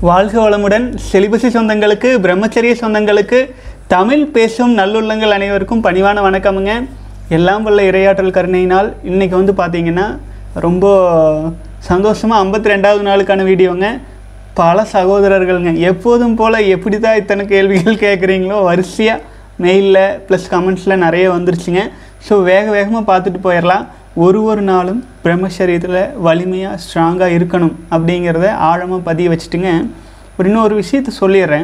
வாழ்க வளமுடன் செலிபசி சொந்தங்களுக்கு பிரம்மச்சரிய சொந்தங்களுக்கு தமிழ் பேசும் நல்லுள்ளங்கள் அனைவருக்கும் பணிவான வணக்கமுங்க எல்லாம் வல்ல இரையாற்றல் கருணையினால் இன்னைக்கு வந்து பார்த்தீங்கன்னா ரொம்ப சந்தோஷமாக ஐம்பத்தி ரெண்டாவது நாளுக்கான வீடியோங்க பல சகோதரர்கள்ங்க எப்போதும் போல் எப்படி தான் இத்தனை கேள்விகள் கேட்குறீங்களோ வரிசையாக மெயிலில் ப்ளஸ் கமெண்ட்ஸில் நிறைய வந்துருச்சுங்க ஸோ வேக வேகமாக பார்த்துட்டு போயிடலாம் ஒரு ஒரு நாளும் பிரம்மச்சரியத்தில் வலிமையாக ஸ்ட்ராங்காக இருக்கணும் அப்படிங்கிறத ஆழமாக பதிய வச்சுட்டுங்க ஒரு இன்னொரு விஷயத்த சொல்லிடுறேன்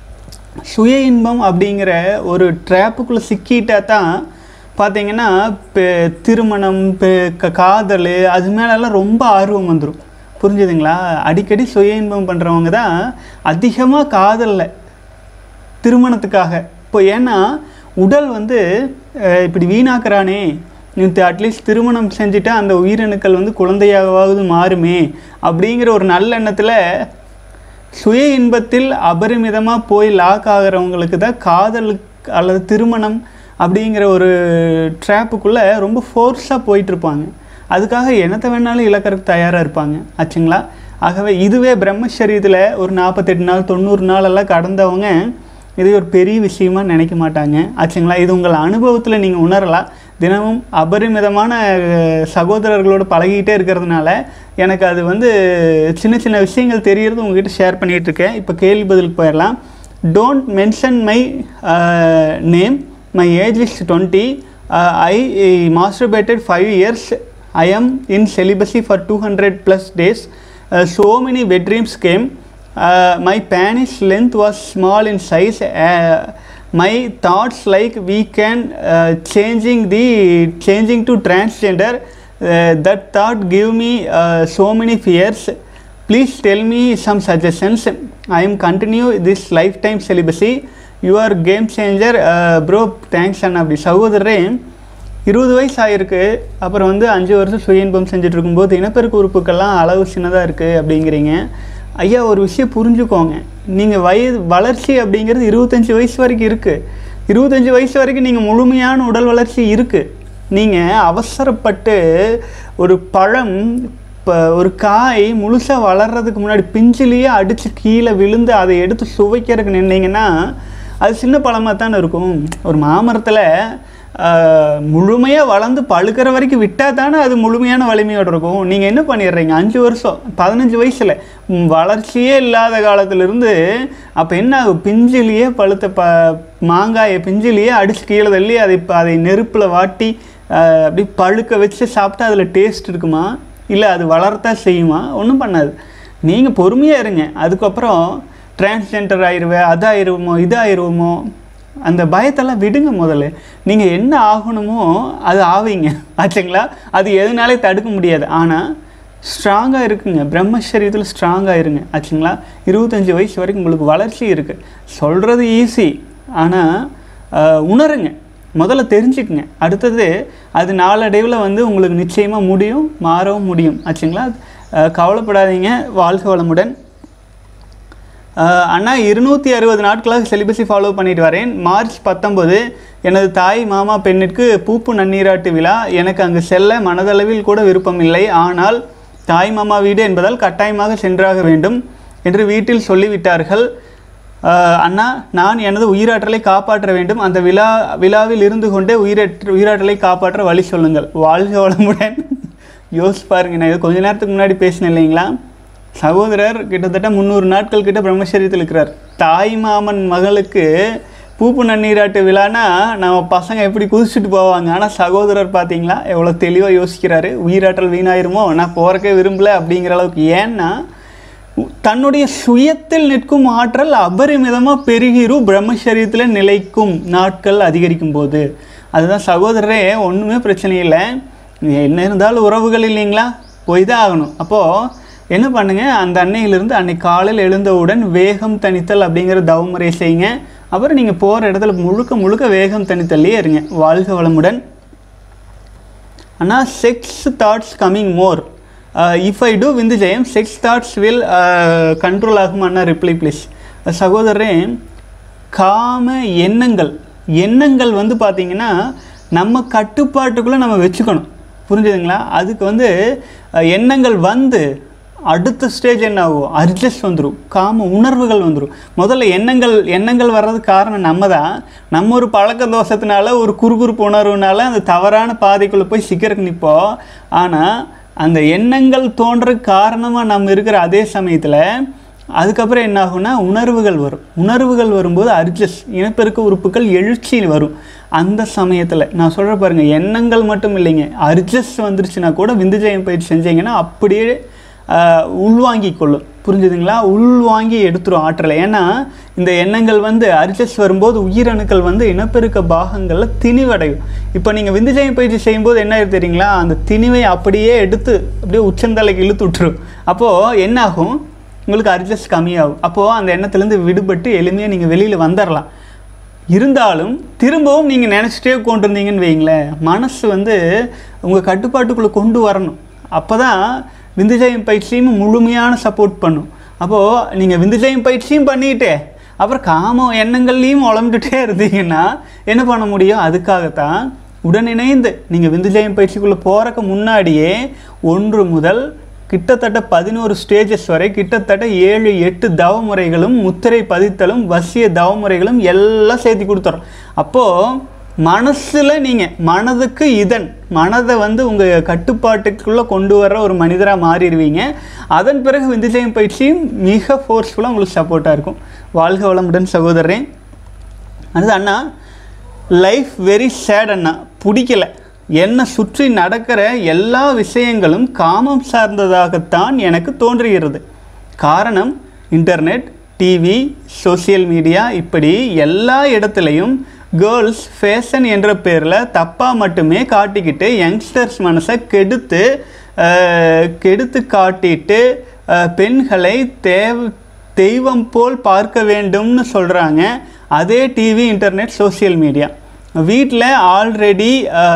சுய இன்பம் அப்படிங்கிற ஒரு ட்ராப்புக்குள்ளே சிக்கிட்டா தான் பார்த்தீங்கன்னா இப்போ திருமணம் இப்போ க- காதல் அது மேலெல்லாம் ரொம்ப ஆர்வம் வந்துடும் புரிஞ்சுதுங்களா அடிக்கடி சுய இன்பம் பண்ணுறவங்க தான் அதிகமாக காதலில் திருமணத்துக்காக இப்போ ஏன்னா உடல் வந்து அஹ், இப்படி வீணாக்குறானே அட்லீஸ்ட் திருமணம் செஞ்சுட்டா அந்த உயிரணுக்கள் வந்து குழந்தையாவது மாறுமே அப்படிங்கிற ஒரு நல்லெண்ணத்தில் சுய இன்பத்தில் அபரிமிதமாக போய் லாக் ஆகிறவங்களுக்கு தான் காதலுக்கு அல்லது திருமணம் அப்படிங்கிற ஒரு ட்ராப்புக்குள்ளே ரொம்ப ஃபோர்ஸாக போயிட்டுருப்பாங்க அதுக்காக என்னத்தை வேணாலும் இழக்கிறதுக்கு தயாராக இருப்பாங்க ஆச்சுங்களா ஆகவே இதுவே பிரம்மச்சரியத்தில் ஒரு நாற்பத்தெட்டு நாள் தொண்ணூறு நாள் எல்லாம் கடந்தவங்க இது ஒரு பெரிய விஷயமா நினைக்க மாட்டாங்க ஆச்சுங்களா இது உங்கள் அனுபவத்தில் நீங்கள் உணரலாம் தினமும் அபரிமிதமான அஹ், சகோதரர்களோடு பழகிட்டே இருக்கிறதுனால எனக்கு அது வந்து சின்ன சின்ன விஷயங்கள் தெரியறது உங்ககிட்ட ஷேர் பண்ணிகிட்டு இருக்கேன் இப்போ கேள்வி பதிலுக்கு போயிடலாம் don't mention my name my age is twenty I masturbated five years I am in celibacy for 200 plus days uh, so many wet dreams came uh, my penis length was small in size uh, my thoughts like we can uh, changing the changing to transgender uh, that thought give me uh, so many fears please tell me some suggestions i am continue this lifetime celibacy you are game changer uh, bro thanks அண்ணா அப்படி சகோதரரே இருபது வயசு ஆயிருக்கு அப்புறம் வந்து அஞ்சு வருஷம் சுய இன்பம் செஞ்சுட்டு இருக்கும்போது இனப்பெருக்க உறுப்புக்கெல்லாம் அளவு சின்னதாக இருக்குது அப்படிங்கிறீங்க ஐயா ஒரு விஷயம் புரிஞ்சுக்கோங்க நீங்கள் வயது வளர்ச்சி அப்படிங்கிறது இருபத்தஞ்சி வயசு வரைக்கும் இருக்குது இருபத்தஞ்சி வயசு வரைக்கும் நீங்கள் முழுமையான உடல் வளர்ச்சி இருக்குது நீங்கள் அவசரப்பட்டு ஒரு பழம் இப்போ ஒரு காய் முழுசாக வளர்றதுக்கு முன்னாடி பிஞ்சிலேயே அடித்து கீழே விழுந்து அதை எடுத்து சுவைக்கிறதுக்கு நின்னீங்கன்னா அது சின்ன பழமாக தானே இருக்கும் ஒரு மாமரத்தில் முழுமையாக வளர்ந்து பழுக்கிற வரைக்கும் விட்டால் தானே அது முழுமையான வலிமையோடு இருக்கும் நீங்கள் என்ன பண்ணிடுறீங்க அஞ்சு வருஷம் பதினஞ்சு வயசில் ம், வளர்ச்சியே இல்லாத காலத்திலிருந்து அப்போ என்ன ஆகும் பிஞ்சிலேயே பழுத்த ப மாங்காயை பிஞ்சிலேயே அடித்து கீழே தள்ளி அதை இப்போ அதை நெருப்பில் வாட்டி ஆஹ், அப்படி பழுக்க வச்சு சாப்பிட்டா அதில் டேஸ்ட் இருக்குமா இல்லை அது வளரத்தான் செய்யுமா ஒன்றும் பண்ணாது நீங்கள் பொறுமையாக இருங்க அதுக்கப்புறம் டிரான்ஸ்ஜெண்டர் ஆயிடுவேன் அதாயிருவோமோ இதாயிருவோமோ அந்த பயத்தெல்லாம் விடுங்க முதல்ல நீங்கள் என்ன ஆகணுமோ அது ஆவீங்க ஆச்சுங்களா அது எதுனாலே தடுக்க முடியாது ஆனால் ஸ்ட்ராங்காக இருக்குங்க பிரம்மச்சரியத்தில் ஸ்ட்ராங்காக இருங்க ஆச்சுங்களா இருபத்தஞ்சி வயசு வரைக்கும் உங்களுக்கு வளர்ச்சி இருக்குது சொல்கிறது ஈஸி ஆனால் உணருங்க முதல்ல தெரிஞ்சுக்குங்க அடுத்தது அது நாளடைவில் வந்து உங்களுக்கு நிச்சயமாக முடியும் மாறவும் முடியும் ஆச்சுங்களா அஹ், கவலைப்படாதீங்க வாழ்க வளமுடன் அஹ், அண்ணா இருநூற்றி அறுபது நாட்களாக செலிபஸை ஃபாலோ பண்ணிட்டு வரேன் மார்ச் பத்தொன்பது எனது தாய் மாமா பெண்ணிற்கு பூப்பு நன்னீராட்டு விழா எனக்கு அங்கு செல்ல மனதளவில் கூட விருப்பம் இல்லை ஆனால் தாய் மாமா வீடு என்பதால் கட்டாயமாக சென்றாக வேண்டும் என்று வீட்டில் சொல்லிவிட்டார்கள் அஹ், அண்ணா நான் எனது உயிராற்றலை காப்பாற்ற வேண்டும் அந்த விழா விழாவில் இருந்து கொண்டே உயிரற்ற உயிராற்றலை காப்பாற்ற வழி சொல்லுங்கள் வாழ்க வளமுடன் யோசிச்சு பாருங்க நான் இது கொஞ்ச நேரத்துக்கு முன்னாடி பேசினேன் இல்லைங்களா சகோதரர் கிட்டத்தட்ட முந்நூறு நாட்கள் கிட்ட பிரம்மச்சரியத்தில் இருக்கிறார் தாய் மாமன் மகளுக்கு பூப்பு நன்னீராட்டு விழானா நம்ம பசங்க எப்படி குதிச்சுட்டு போவாங்க ஆனால் சகோதரர் பார்த்தீங்களா எவ்வளோ தெளிவாக யோசிக்கிறாரு உயிராற்றல் வீணாயிருமோ நான் போகிறக்கே விரும்பல அப்படிங்கிற அளவுக்கு ஏன்னா தன்னுடைய சுயத்தில் நிற்கும் ஆற்றல் அபரிமிதமாக பெருகிரும் பிரம்மச்சரியத்தில் நிலைக்கும் நாட்கள் அதிகரிக்கும் போது அதுதான் சகோதரரே ஒன்றுமே பிரச்சனை இல்லை என்ன இருந்தாலும் உறவுகள் இல்லைங்களா போய் தான் ஆகணும் அப்போது என்ன பண்ணுங்க அந்த அன்னையிலிருந்து அன்னைக்கு காலையில் எழுந்தவுடன் வேகம் தணித்தல் அப்படிங்கிற தவமுறையை செய்யுங்க அப்புறம் நீங்கள் போகிற இடத்துல முழுக்க முழுக்க வேகம் தணித்தல்லே இருங்க வாழ்க வளமுடன் அண்ணா sex thoughts coming more if I do விந்து ஜெயம் செக்ஸ் தாட்ஸ் வில் கண்ட்ரோல் ஆகும் அண்ணா ரிப்ளை ப்ளீஸ் சகோதரரே காம எண்ணங்கள் எண்ணங்கள் வந்து பார்த்தீங்கன்னா நம்ம கட்டுப்பாட்டுக்குள்ளே நம்ம வச்சுக்கணும் புரிஞ்சுதுங்களா அதுக்கு வந்து அஹ், எண்ணங்கள் வந்து அடுத்த ஸ்டேஜ் என்ன ஆகும் அட்ஜஸ்ட் வந்துடும் காம உணர்வுகள் வந்துடும் முதல்ல எண்ணங்கள் எண்ணங்கள் வர்றதுக்கு காரணம் நம்ம தான் நம்ம ஒரு பழக்க தோஷத்தினால ஒரு குறுகுறுப்பு உணர்வுனால அந்த தவறான பாதைக்குள்ளே போய் சிக்கிறதுக்கு நிற்போம் ஆனால் அந்த எண்ணங்கள் தோன்றதுக்கு காரணமாக நம்ம இருக்கிற அதே சமயத்தில் அதுக்கப்புறம் என்ன ஆகும்னா உணர்வுகள் வரும் உணர்வுகள் வரும்போது அர்ஜஸ் இனப்பெருக்க உறுப்புகள் எழுச்சி வரும் அந்த சமயத்தில் நான் சொல்கிற பாருங்கள் எண்ணங்கள் மட்டும் இல்லைங்க அர்ஜஸ் வந்துருச்சுன்னா கூட விந்துஜயம் பயிற்சி செஞ்சீங்கன்னா அப்படியே ஆஹ், உள்வாங்கிக் கொள்ளும் புரிஞ்சுதுங்களா உள்வாங்கி எடுத்துரும் ஆற்றலை ஏன்னா இந்த எண்ணங்கள் வந்து அரிச்சஸ் வரும்போது உயிரணுக்கள் வந்து இனப்பெருக்க பாகங்களில் திணிவடையும் இப்போ நீங்கள் விந்துஜயம் பயிற்சி செய்யும்போது என்ன ஆயிரும் தெரியுங்களா அந்த திணிவை அப்படியே எடுத்து அப்படியே உச்சந்தலைக்கு இழுத்து விட்டுரும் அப்போது என்ன ஆகும் உங்களுக்கு அட்ஜஸ்ட் கம்மியாகும் அப்போது அந்த எண்ணத்துலேருந்து விடுபட்டு எளிமையாக நீங்கள் வெளியில் வந்துடலாம் இருந்தாலும் திரும்பவும் நீங்கள் நினச்சிட்டே கொண்டு இருந்தீங்கன்னு வைங்களேன் மனசு வந்து உங்கள் கட்டுப்பாட்டுக்குள்ளே கொண்டு வரணும் அப்போ தான் விந்துஜயம் பயிற்சியும் முழுமையான சப்போர்ட் பண்ணும் அப்போது நீங்கள் விந்துஜயம் பயிற்சியும் பண்ணிட்டு அப்புறம் காம எண்ணங்கள்லையும் உழம்பிட்டுட்டே இருந்தீங்கன்னா என்ன பண்ண முடியும் அதுக்காகத்தான் உடனிணைந்து நீங்கள் விந்துஜயம் பயிற்சிக்குள்ளே போகிறக்கு முன்னாடியே ஒன்று முதல் கிட்டத்தட்ட பதினோரு ஸ்டேஜஸ் வரை கிட்டத்தட்ட ஏழு எட்டு தவமுறைகளும் முத்திரை பதித்தலும் வசிய தவமுறைகளும் எல்லாம் சேர்த்து கொடுத்துறோம் அப்போது மனசில் நீங்கள் மனதுக்கு இதன் மனதை வந்து உங்கள் கட்டுப்பாட்டுக்குள்ளே கொண்டு வர ஒரு மனிதராக மாறிடுவீங்க அதன் பிறகு விந்துஜயம் பயிற்சியும் மிக ஃபோர்ஸ்ஃபுல்லாக உங்களுக்கு சப்போர்ட்டாக இருக்கும் வாழ்க வளமுடன் சகோதரன் அடுத்து அண்ணா லைஃப் வெரி சேட் அண்ணா பிடிக்கல என்னை சுற்றி நடக்கிற எல்லா விஷயங்களும் காமம் சார்ந்ததாகத்தான் எனக்கு தோன்றுகிறது காரணம் இன்டர்நெட் டிவி சோஷியல் மீடியா இப்படி எல்லா இடத்துலையும் கேர்ள்ஸ் ஃபேஷன் என்ற பேரில் தப்பாக மட்டுமே காட்டிக்கிட்டு யங்ஸ்டர்ஸ் மனசை கெடுத்து அஹ், கெடுத்து காட்டிட்டு அஹ், பெண்களை தேவ தெய்வம் போல் பார்க்க வேண்டும்னு சொல்கிறாங்க அதே டிவி இன்டர்நெட் சோஷியல் மீடியா வீட்டில் ஆல்ரெடி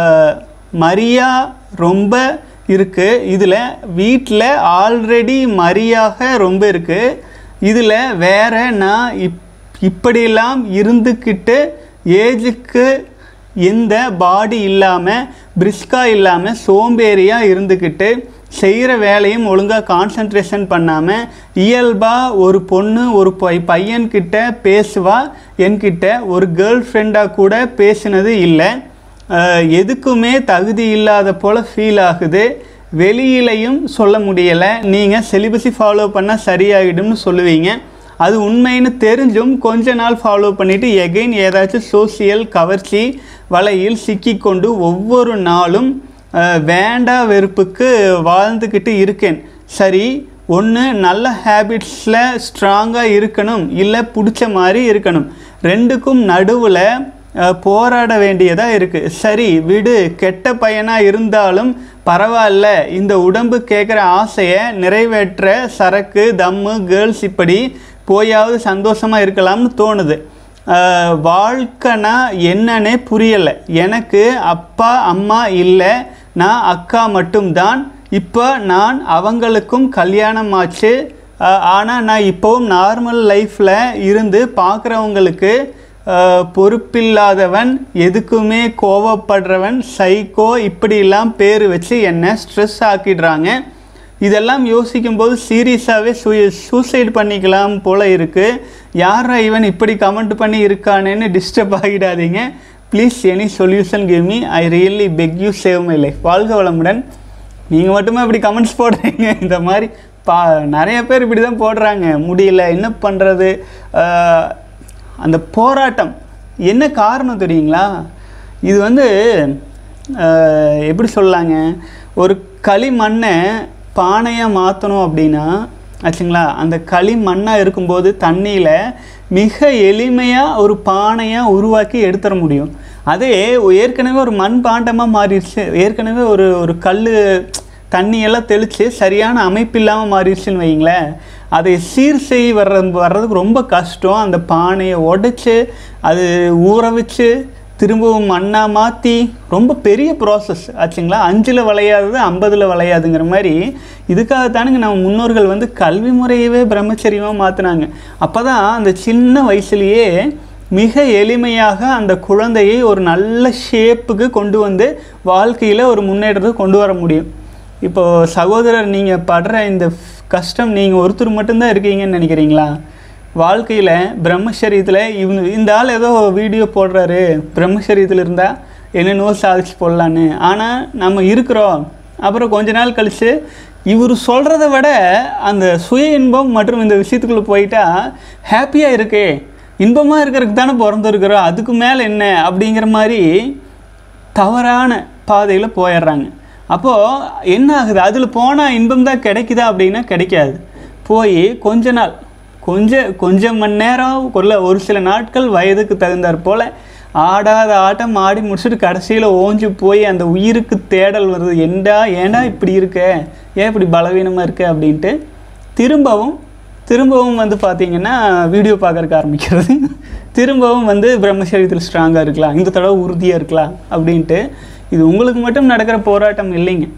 மரியா ரொம்ப இருக்குது இதில் வீட்டில் ஆல்ரெடி மரியாக ரொம்ப இருக்குது இதில் வேற நான் இப் இப்படியெல்லாம் இருந்துக்கிட்டு ஏஜுக்கு எந்த பாடி இல்லாமல் பிரிஸ்கா இல்லாமல் சோம்பேறியாக இருந்துக்கிட்டு செய்கிற வேலையும் ஒழுங்காக கான்சன்ட்ரேஷன் பண்ணாமல் இயல்பாக ஒரு பொண்ணு ஒரு பை பையன்கிட்ட பேசுவா என்கிட்ட ஒரு கேர்ள் ஃப்ரெண்டாக கூட பேசினது இல்லை அஹ், எதுக்குமே தகுதி இல்லாத போல் ஃபீல் ஆகுது வெளியிலையும் சொல்ல முடியலை நீங்கள் செலிபஸி ஃபாலோ பண்ணால் சரியாகிடும்னு சொல்லுவீங்க அது உண்மைன்னு தெரிஞ்சும் கொஞ்ச நாள் ஃபாலோ பண்ணிவிட்டு எகைன் ஏதாச்சும் சோசியல் கவர்ச்சி வலையில் சிக்கிக்கொண்டு ஒவ்வொரு நாளும் அஹ், வேண்டா வெறுப்புக்கு வாழ்ந்துக்கிட்டு இருக்கேன் சரி ஒன்று நல்ல ஹேபிட்ஸில் ஸ்ட்ராங்காக இருக்கணும் இல்லை பிடிச்ச மாதிரி இருக்கணும் ரெண்டுக்கும் நடுவில் போராட வேண்டியதாக இருக்குது சரி விடு கெட்ட பையனாக இருந்தாலும் பரவாயில்ல இந்த உடம்பு கேட்குற ஆசையை நிறைவேற்ற சரக்கு தம்மு கேர்ள்ஸ் இப்படி போயாவது சந்தோஷமாக இருக்கலாம்னு தோணுது அஹ், வாழ்க்கைனா என்னன்னே புரியலை எனக்கு அப்பா அம்மா இல்லை நான் அக்கா மட்டும்தான் இப்போ நான் அவங்களுக்கும் கல்யாணம் ஆச்சு ஆனால் நான் இப்போவும் நார்மல் லைஃப்பில் இருந்து பார்க்குறவங்களுக்கு பொறுப்பில்லாதவன் எதுக்குமே கோவப்படுறவன் சைக்கோ இப்படிலாம் பேர் வச்சு என்னை ஸ்ட்ரெஸ் ஆக்கிடுறாங்க இதெல்லாம் யோசிக்கும்போது சீரியஸாகவே சூ சூசைட் பண்ணிக்கலாம் போல் இருக்குது யாரா இவன் இப்படி கமெண்ட் பண்ணி இருக்கானேன்னு டிஸ்டர்ப் ஆகிடாதீங்க please any solution give me I really beg you save my life வாழ்க வளமுடன் நீங்கள் மட்டுமே இப்படி கமெண்ட்ஸ் போடுறீங்க இந்த மாதிரி பா நிறைய பேர் இப்படி தான் போடுறாங்க முடியல என்ன பண்ணுறது அந்த போராட்டம் என்ன காரணம் தெரியுங்களா இது வந்து ஆஹ், எப்படி சொல்லலாங்க ஒரு களிமண்ணை பானையாக மாற்றணும் அப்படின்னா ஆச்சுங்களா அந்த களிமண்ணாக இருக்கும்போது தண்ணியில் மிக எளிமையாக ஒரு பானையாக உருவாக்கி எடுத்துட முடியும் அதே ஏற்கனவே ஒரு மண் பாண்டமாக மாறிடுச்சு ஏற்கனவே ஒரு ஒரு கல் தண்ணியெல்லாம் தெளித்து சரியான அமைப்பு இல்லாமல் மாறிடுச்சுன்னு வைங்களேன் அதை சீர் செய் வர்ற வர்றதுக்கு ரொம்ப கஷ்டம் அந்த பானையை உடைச்சு அது ஊற வச்சு திரும்பவும் மண்ணாக மாற்றி ரொம்ப பெரிய ப்ராசஸ் ஆச்சுங்களா அஞ்சில் விளையாதது ஐம்பதில் விளையாதுங்கிற மாதிரி இதுக்காகத்தானுங்க நம்ம முன்னோர்கள் வந்து கல்வி முறையவே பிரம்மச்சரியமாக மாற்றினாங்க அப்போ தான் அந்த சின்ன வயசுலேயே மிக எளிமையாக அந்த குழந்தையை ஒரு நல்ல ஷேப்புக்கு கொண்டு வந்து வாழ்க்கையில் ஒரு முன்னேற்றத்தை கொண்டு வர முடியும் இப்போ சகோதரர் நீங்கள் படுற இந்த கஷ்டம் நீங்கள் ஒருத்தர் மட்டும்தான் இருக்கீங்கன்னு நினைக்கிறீங்களா வாழ்க்கையில் பிரம்மச்சரியத்தில் இவங்க இந்த ஆள் ஏதோ வீடியோ போடுறாரு பிரம்மச்சரியத்தில் இருந்தால் என்னென்னவோ சாதிச்சு போடலான்னு ஆனால் நம்ம இருக்கிறோம் அப்புறம் கொஞ்ச நாள் கழித்து இவர் சொல்கிறத விட அந்த சுய இன்பம் மற்றும் இந்த விஷயத்துக்குள்ளே போயிட்டா ஹாப்பியாக இருக்கே இன்பமாக இருக்கிறதுக்கு தானே பிறந்திருக்கிறோம் அதுக்கு மேலே என்ன அப்படிங்கிற மாதிரி தவறான பாதையில் போயிடுறாங்க அப்போது என்ன ஆகுது அதில் போனால் இன்பம் தான் கிடைக்குதா அப்படின்னா கிடைக்காது போய் கொஞ்ச நாள் கொஞ்ச கொஞ்சம் மணி நேரம் கொள்ள ஒரு சில நாட்கள் வயதுக்கு தகுந்தாற் போல் ஆடாத ஆட்டம் ஆடி முடிச்சுட்டு கடைசியில் ஓஞ்சு போய் அந்த உயிருக்கு தேடல் வருது ஏண்டா ஏண்டா இப்படி இருக்க ஏன் இப்படி பலவீனமாக இருக்க அப்படின்ட்டு திரும்பவும் திரும்பவும் வந்து பார்த்தீங்கன்னா வீடியோ பார்க்கறக்கு ஆரம்பிக்கிறது திரும்பவும் வந்து பிரம்மச்சரியத்தில் ஸ்ட்ராங்காக இருக்கலாம் இந்த தடவை உறுதியாக இருக்கலாம் அப்படின்ட்டு இது உங்களுக்கு மட்டும் நடக்கிற போராட்டம் இல்லைங்க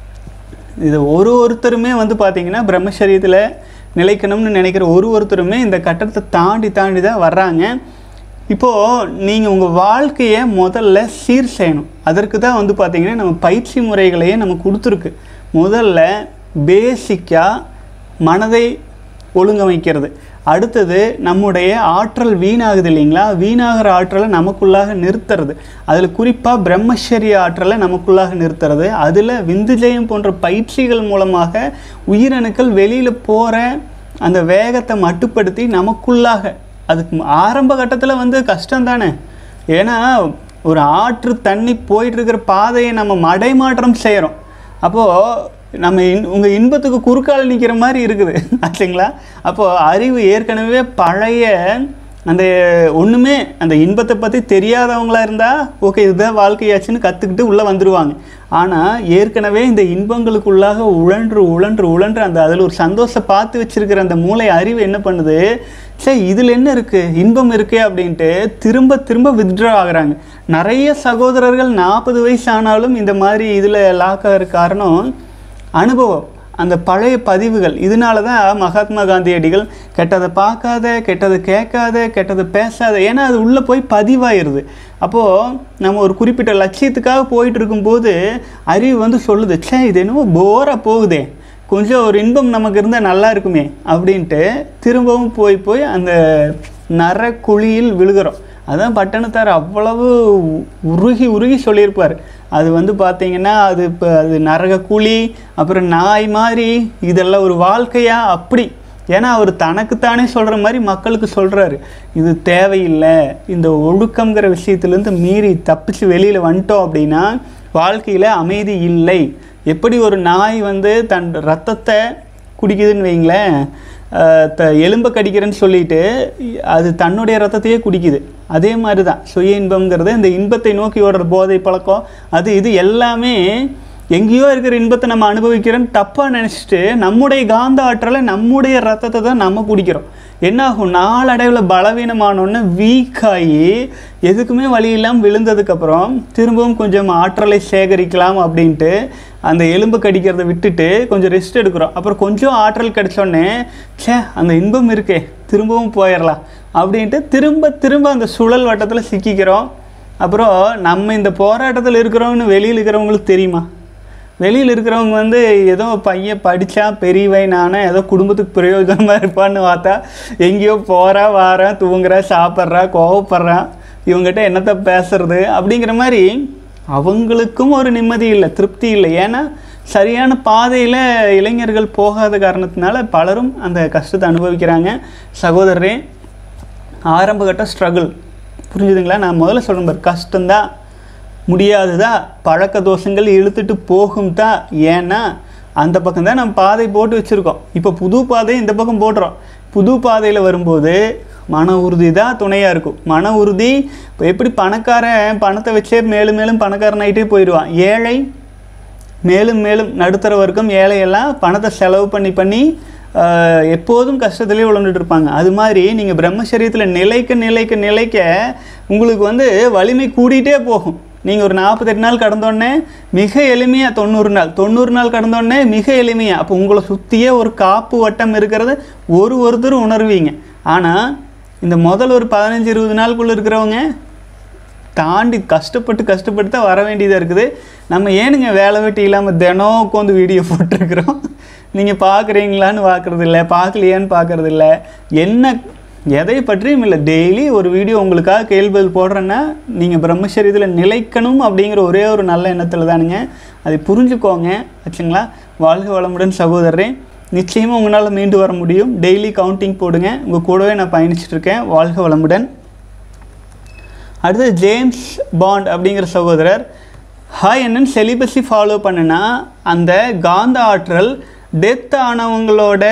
இது ஒரு ஒருத்தருமே வந்து பார்த்தீங்கன்னா பிரம்மச்சரியத்தில் நிலைக்கணும்னு நினைக்கிற ஒரு ஒருத்தருமே இந்த கட்டத்தை தாண்டி தாண்டி தான் வர்றாங்க இப்போது நீங்கள் உங்கள் வாழ்க்கையை முதல்ல சீர் செய்யணும் அதற்கு தான் வந்து பார்த்தீங்கன்னா நம்ம பயிற்சி முறைகளையே நம்ம கொடுத்துருக்கு முதல்ல பேசிக்காக மனதை ஒழுங்கமைக்கிறது அடுத்தது நம்முடைய ஆற்றல் வீணாகுது இல்லைங்களா வீணாகிற ஆற்றலை நமக்குள்ளாக நிறுத்துறது அதில் குறிப்பாக பிரம்மச்சரிய ஆற்றலை நமக்குள்ளாக நிறுத்துறது அதில் விந்துஜயம் போன்ற பயிற்சிகள் மூலமாக உயிரணுக்கள் வெளியில் போகிற அந்த வேகத்தை மட்டுப்படுத்தி நமக்குள்ளாக அதுக்கு ஆரம்ப கட்டத்தில் வந்து கஷ்டம் தானே ஏன்னா ஒரு ஆற்று தண்ணி போயிட்டு இருக்கிற பாதையை நம்ம மடைமாற்றம் செய்கிறோம் அப்போது நம்ம இன் உங்கள் இன்பத்துக்கு குறுக்கால நிற்கிற மாதிரி இருக்குது ஆச்சுங்களா அப்போது அறிவு ஏற்கனவே பழைய அந்த ஒன்றுமே அந்த இன்பத்தை பற்றி தெரியாதவங்களா இருந்தால் ஓகே இதுதான் வாழ்க்கையாச்சுன்னு கற்றுக்கிட்டு உள்ளே வந்துடுவாங்க ஆனால் ஏற்கனவே இந்த இன்பங்களுக்குள்ளாக உழன்று உழன்று உழன்று அந்த அதில் ஒரு சந்தோஷம் பார்த்து வச்சிருக்கிற அந்த மூளை அறிவு என்ன பண்ணுது சே இதில் என்ன இருக்குது இன்பம் இருக்கே அப்படின்ட்டு திரும்ப திரும்ப வித்ட்ரா ஆகுறாங்க நிறைய சகோதரர்கள் நாற்பது வயசு ஆனாலும் இந்த மாதிரி இதில் லாக் ஆகிற காரணம் அனுபவம் அந்த பழைய பதிவுகள் இதனால தான் மகாத்மா காந்தியடிகள் கெட்டதை பார்க்காத கெட்டதை கேட்காத கெட்டதை பேசாத ஏன்னா அது உள்ளே போய் பதிவாயிருது அப்போது நம்ம ஒரு குறிப்பிட்ட லட்சியத்துக்காக போயிட்டு இருக்கும்போது அறிவு வந்து சொல்லுது ச்சே இது என்னவோ போராக போகுதே கொஞ்சம் ஒரு இன்பம் நமக்கு இருந்தால் நல்லா இருக்குமே அப்படின்ட்டு திரும்பவும் போய் போய் அந்த நரக்குழியில் விழுகிறோம் அதான் பட்டணத்தார் அவ்வளவு உருகி உருகி சொல்லியிருப்பார் அது வந்து பார்த்தீங்கன்னா அது இப்போ அது நரக குழி அப்புறம் நாய் மாதிரி இதெல்லாம் ஒரு வாழ்க்கையா அப்படி ஏன்னா அவர் தனக்குத்தானே சொல்கிற மாதிரி மக்களுக்கு சொல்கிறாரு இது தேவையில்லை இந்த ஒழுக்கங்கிற விஷயத்துலேருந்து மீறி தப்பிச்சு வெளியில் வந்துட்டோம் அப்படின்னா வாழ்க்கையில் அமைதி இல்லை எப்படி ஒரு நாய் வந்து தன் ரத்தத்தை குடிக்குதுன்னு வைங்களேன் அஹ் த எலும்பை கடிக்கிறேன்னு சொல்லிட்டு அது தன்னுடைய ரத்தத்தையே குடிக்குது அதே மாதிரி தான் சுய இன்பம்ங்கிறது இந்த இன்பத்தை நோக்கி ஓடுற போதை பழக்கம் அது இது எல்லாமே எங்கேயோ இருக்கிற இன்பத்தை நம்ம அனுபவிக்கிறோன்னு தப்பாக நினச்சிட்டு நம்முடைய காந்த ஆற்றலை நம்முடைய ரத்தத்தை தான் நம்ம குடிக்கிறோம் என்னாகும் நாளடைவில் பலவீனமானோன்னு வீக் ஆகி எதுக்குமே வழி இல்லாமல் விழுந்ததுக்கப்புறம் திரும்பவும் கொஞ்சம் ஆற்றலை சேகரிக்கலாம் அப்படின்ட்டு அந்த எலும்பு கடிக்கிறத விட்டுட்டு கொஞ்சம் ரெஸ்ட் எடுக்கிறோம் அப்புறம் கொஞ்சம் ஆற்றல் கிடைச்சோடனே ச்சே அந்த இன்பம் இருக்கே திரும்பவும் போயிடலாம் அப்படின்ட்டு திரும்ப திரும்ப அந்த சுழல் வட்டத்தில் சிக்கிக்கிறோம் அப்புறம் நம்ம இந்த போராட்டத்தில் இருக்கிறோம்னு வெளியில் இருக்கிறவங்களுக்கு தெரியுமா வெளியில் இருக்கிறவங்க வந்து ஏதோ பையன் படித்தா பெரியவன் நானே ஏதோ குடும்பத்துக்கு பிரயோஜனமாக இருப்பான்னு பார்த்தா எங்கேயோ போகிறா வாரா தூங்குறா சாப்பிட்றா கோவப்படுறான் இவங்ககிட்ட என்னத்தை பேசுறது அப்படிங்கிற மாதிரி அவங்களுக்கும் ஒரு நிம்மதி இல்லை திருப்தி இல்லை ஏன்னா சரியான பாதையில் இளைஞர்கள் போகாத காரணத்தினால பலரும் அந்த கஷ்டத்தை அனுபவிக்கிறாங்க சகோதரரே ஆரம்பகட்ட ஸ்ட்ரகிள் புரிஞ்சுதுங்களா நான் முதல்ல சொல்கிறேன் பாரு கஷ்டம்தான் முடியாதுதா பழக்க தோஷங்கள் இழுத்துட்டு போகும் தான் ஏன்னா அந்த பக்கம் தான் நம்ம பாதை போட்டு வச்சுருக்கோம் இப்போ புது பாதை இந்த பக்கம் போடுறோம் புது பாதையில் வரும்போது மன உறுதி தான் துணையாக இருக்கும் மன உறுதி இப்போ எப்படி பணக்காரன் பணத்தை வச்சே மேலும் மேலும் பணக்காரன் ஆகிட்டே போயிடுவான் ஏழை மேலும் மேலும் நடுத்தர வர்க்கம் ஏழையெல்லாம் பணத்தை செலவு பண்ணி பண்ணி ஆஹ், எப்போதும் கஷ்டத்திலே உழந்துட்டு இருப்பாங்க அது மாதிரி நீங்கள் பிரம்மச்சரியத்தில் நிலைக்க நிலைக்க நிலைக்க உங்களுக்கு வந்து வலிமை கூடிட்டே போகும் நீங்கள் ஒரு நாற்பத்தெட்டு நாள் கடந்தோடனே மிக எளிமையாக தொண்ணூறு நாள் தொண்ணூறு நாள் கடந்தோடனே மிக எளிமையாக அப்போ உங்களை சுற்றியே ஒரு காப்பு வட்டம் இருக்கிறத ஒரு ஒருத்தரும் உணர்வீங்க ஆனால் இந்த முதல் ஒரு பதினஞ்சு இருபது நாளுக்குள்ளே இருக்கிறவங்க தாண்டி கஷ்டப்பட்டு கஷ்டப்பட்டு தான் வர வேண்டியதாக இருக்குது நம்ம ஏனுங்க வேலை வெட்டி இல்லாமல் தினம் உட்காந்து வீடியோ போட்டிருக்கிறோம் நீங்கள் பார்க்குறீங்களான்னு பார்க்குறது இல்லை பார்க்கலையான்னு பார்க்குறது இல்லை என்ன எதை பற்றியும் இல்லை டெய்லி ஒரு வீடியோ உங்களுக்காக கேள்விகள் போடுறேன்னா நீங்கள் பிரம்மச்சரியத்தில் நிலைக்கணும் அப்படிங்கிற ஒரே ஒரு நல்ல எண்ணத்தில் தானுங்க அதை புரிஞ்சுக்கோங்க ஆச்சுங்களா வாழ்க வளமுடன் சகோதரரே நிச்சயமாக உங்களால் மீண்டு வர முடியும் டெய்லி கவுண்டிங் போடுங்க உங்கள் கூடவே நான் பயணிச்சுட்டு இருக்கேன் வாழ்க வளமுடன் அடுத்து ஜேம்ஸ் பாண்ட் அப்படிங்கிற சகோதரர் ஹாய் என்னன்னு செலிபஸி ஃபாலோ பண்ணுனா அந்த காந்த ஆற்றல் டெத் ஆனவங்களோட